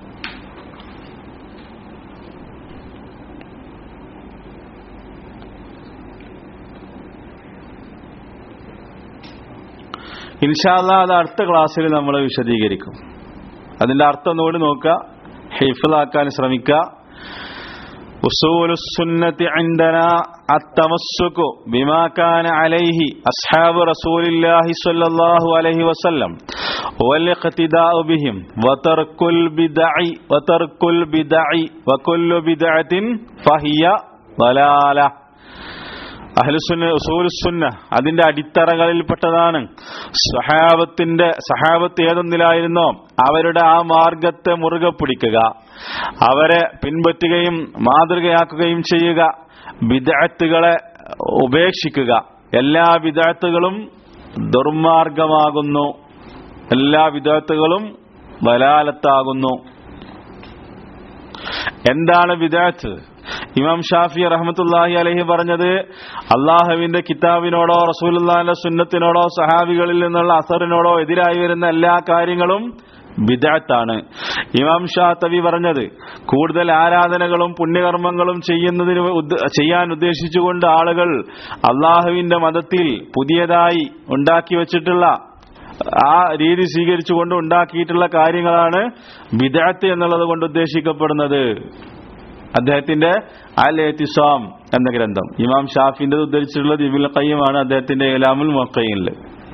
ഇൻഷാല്ല അത് അടുത്ത ക്ലാസ്സിൽ നമ്മൾ വിശദീകരിക്കും അതിന്റെ അർത്ഥം ഒന്നുകൂടി നോക്കുക ഹിഫിലാക്കാൻ ശ്രമിക്കുക أصول السنة عندنا التمسك بما كان عليه أصحاب رسول الله صلى الله عليه وسلم والاقتداء بهم وترك البدع وترك البدع وكل بدعة فهي ضلالة അഹ്ലുസുന്ന ഉസൂലുസുന്ന അതിന്റെ അടിത്തറകളിൽപ്പെട്ടതാണ് സഹാബത്തിന്റെ സഹാബത്ത് ഏതൊന്നിലായിരുന്നോ അവരുടെ ആ മാർഗത്തെ മുറുകെ പിടിക്കുക അവരെ പിൻപറ്റുകയും മാതൃകയാക്കുകയും ചെയ്യുക വിദഗ്ധകളെ ഉപേക്ഷിക്കുക എല്ലാ വിദഗ്ധകളും ദുർമാർഗമാകുന്നു എല്ലാ വിദഗ്ധകളും വലാലത്താകുന്നു എന്താണ് വിദഗ്ധ് ഇമാം ഷാഫി റഹ്മത്തുല്ലാഹി അലഹി പറഞ്ഞത് അള്ളാഹുവിന്റെ കിതാബിനോടോ റസൂലുള്ളാഹിന്റെ സുന്നത്തിനോടോ സഹാബികളിൽ നിന്നുള്ള അസറിനോടോ എതിരായി വരുന്ന എല്ലാ കാര്യങ്ങളും ബിദാത്താണ് ഇമാം ഷാ തവി പറഞ്ഞത് കൂടുതൽ ആരാധനകളും പുണ്യകർമ്മങ്ങളും ചെയ്യുന്നതിന് ഉദ്ദ- ചെയ്യാൻ ഉദ്ദേശിച്ചുകൊണ്ട് ആളുകൾ അള്ളാഹുവിന്റെ മതത്തിൽ പുതിയതായി ഉണ്ടാക്കി വച്ചിട്ടുള്ള ആ രീതി സ്വീകരിച്ചുകൊണ്ട് ഉണ്ടാക്കിയിട്ടുള്ള കാര്യങ്ങളാണ് ബിദാത്ത് എന്നുള്ളത് കൊണ്ട് ഉദ്ദേശിക്കപ്പെടുന്നത് അദ്ദേഹത്തിന്റെ അൽ എത്തിസാം എന്ന ഗ്രന്ഥം ഇമാം ഷാഫിന്റെ ഉദ്ധരിച്ചിട്ടുള്ളത് ഇബുൽ ഖയ്യമാണ് അദ്ദേഹത്തിന്റെ ഇലാമുൽ മൊക്കയില്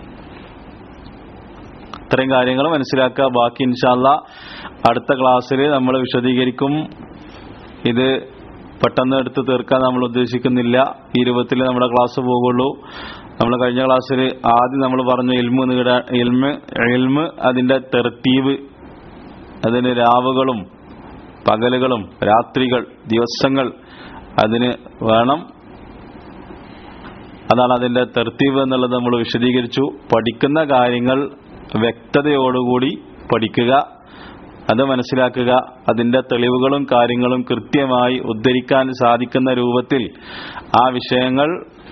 ഇത്രയും കാര്യങ്ങൾ മനസ്സിലാക്കുക ബാക്കി ഇൻഷാല്ല അടുത്ത ക്ലാസ്സിൽ നമ്മൾ വിശദീകരിക്കും ഇത് പെട്ടെന്ന് എടുത്ത് തീർക്കാൻ നമ്മൾ ഉദ്ദേശിക്കുന്നില്ല ഈ രൂപത്തിൽ നമ്മുടെ ക്ലാസ് പോകുള്ളൂ നമ്മൾ കഴിഞ്ഞ ക്ലാസ്സിൽ ആദ്യം നമ്മൾ പറഞ്ഞു ഇൽമ് നീടാ ഇൽമ് ഇൽമ് അതിന്റെ തെർത്തീവ് അതിന് രാവുകളും പകലുകളും രാത്രികൾ ദിവസങ്ങൾ അതിന് വേണം അതാണ് അതിന്റെ തെർത്തീവ് എന്നുള്ളത് നമ്മൾ വിശദീകരിച്ചു പഠിക്കുന്ന കാര്യങ്ങൾ വ്യക്തതയോടുകൂടി പഠിക്കുക അത് മനസ്സിലാക്കുക അതിന്റെ തെളിവുകളും കാര്യങ്ങളും കൃത്യമായി ഉദ്ധരിക്കാൻ സാധിക്കുന്ന രൂപത്തിൽ ആ വിഷയങ്ങൾ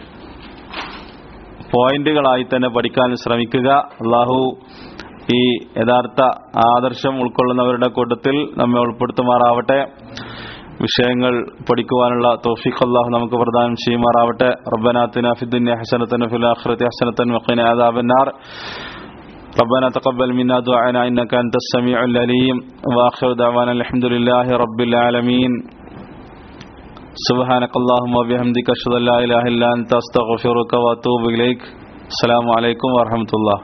പോയിന്റുകളായി തന്നെ പഠിക്കാൻ ശ്രമിക്കുക അള്ളാഹു ഈ യഥാർത്ഥ ആദർശം ഉൾക്കൊള്ളുന്നവരുടെ കൂട്ടത്തിൽ നമ്മെ ഉൾപ്പെടുത്തുമാറാവട്ടെ വിഷയങ്ങൾ പഠിക്കുവാനുള്ള തോഫിഖ് അള്ളാഹു നമുക്ക് പ്രദാനം ചെയ്യുമാറാവട്ടെ റബ്ബനാത്തിന ഫിദ്ദുന്യ ഹസനത്തൻ ഫിൽ ആഖിറതി ഹസനത്തൻ വഖിന അദാബന്നാർ ربنا تقبل منا دعانا إنك أنت السميع العليم وآخر دعوانا الحمد لله رب العالمين سبحانك اللهم وبحمدك أشهد أن لا إله إلا أنت أستغفرك وأتوب إليك السلام عليكم ورحمة الله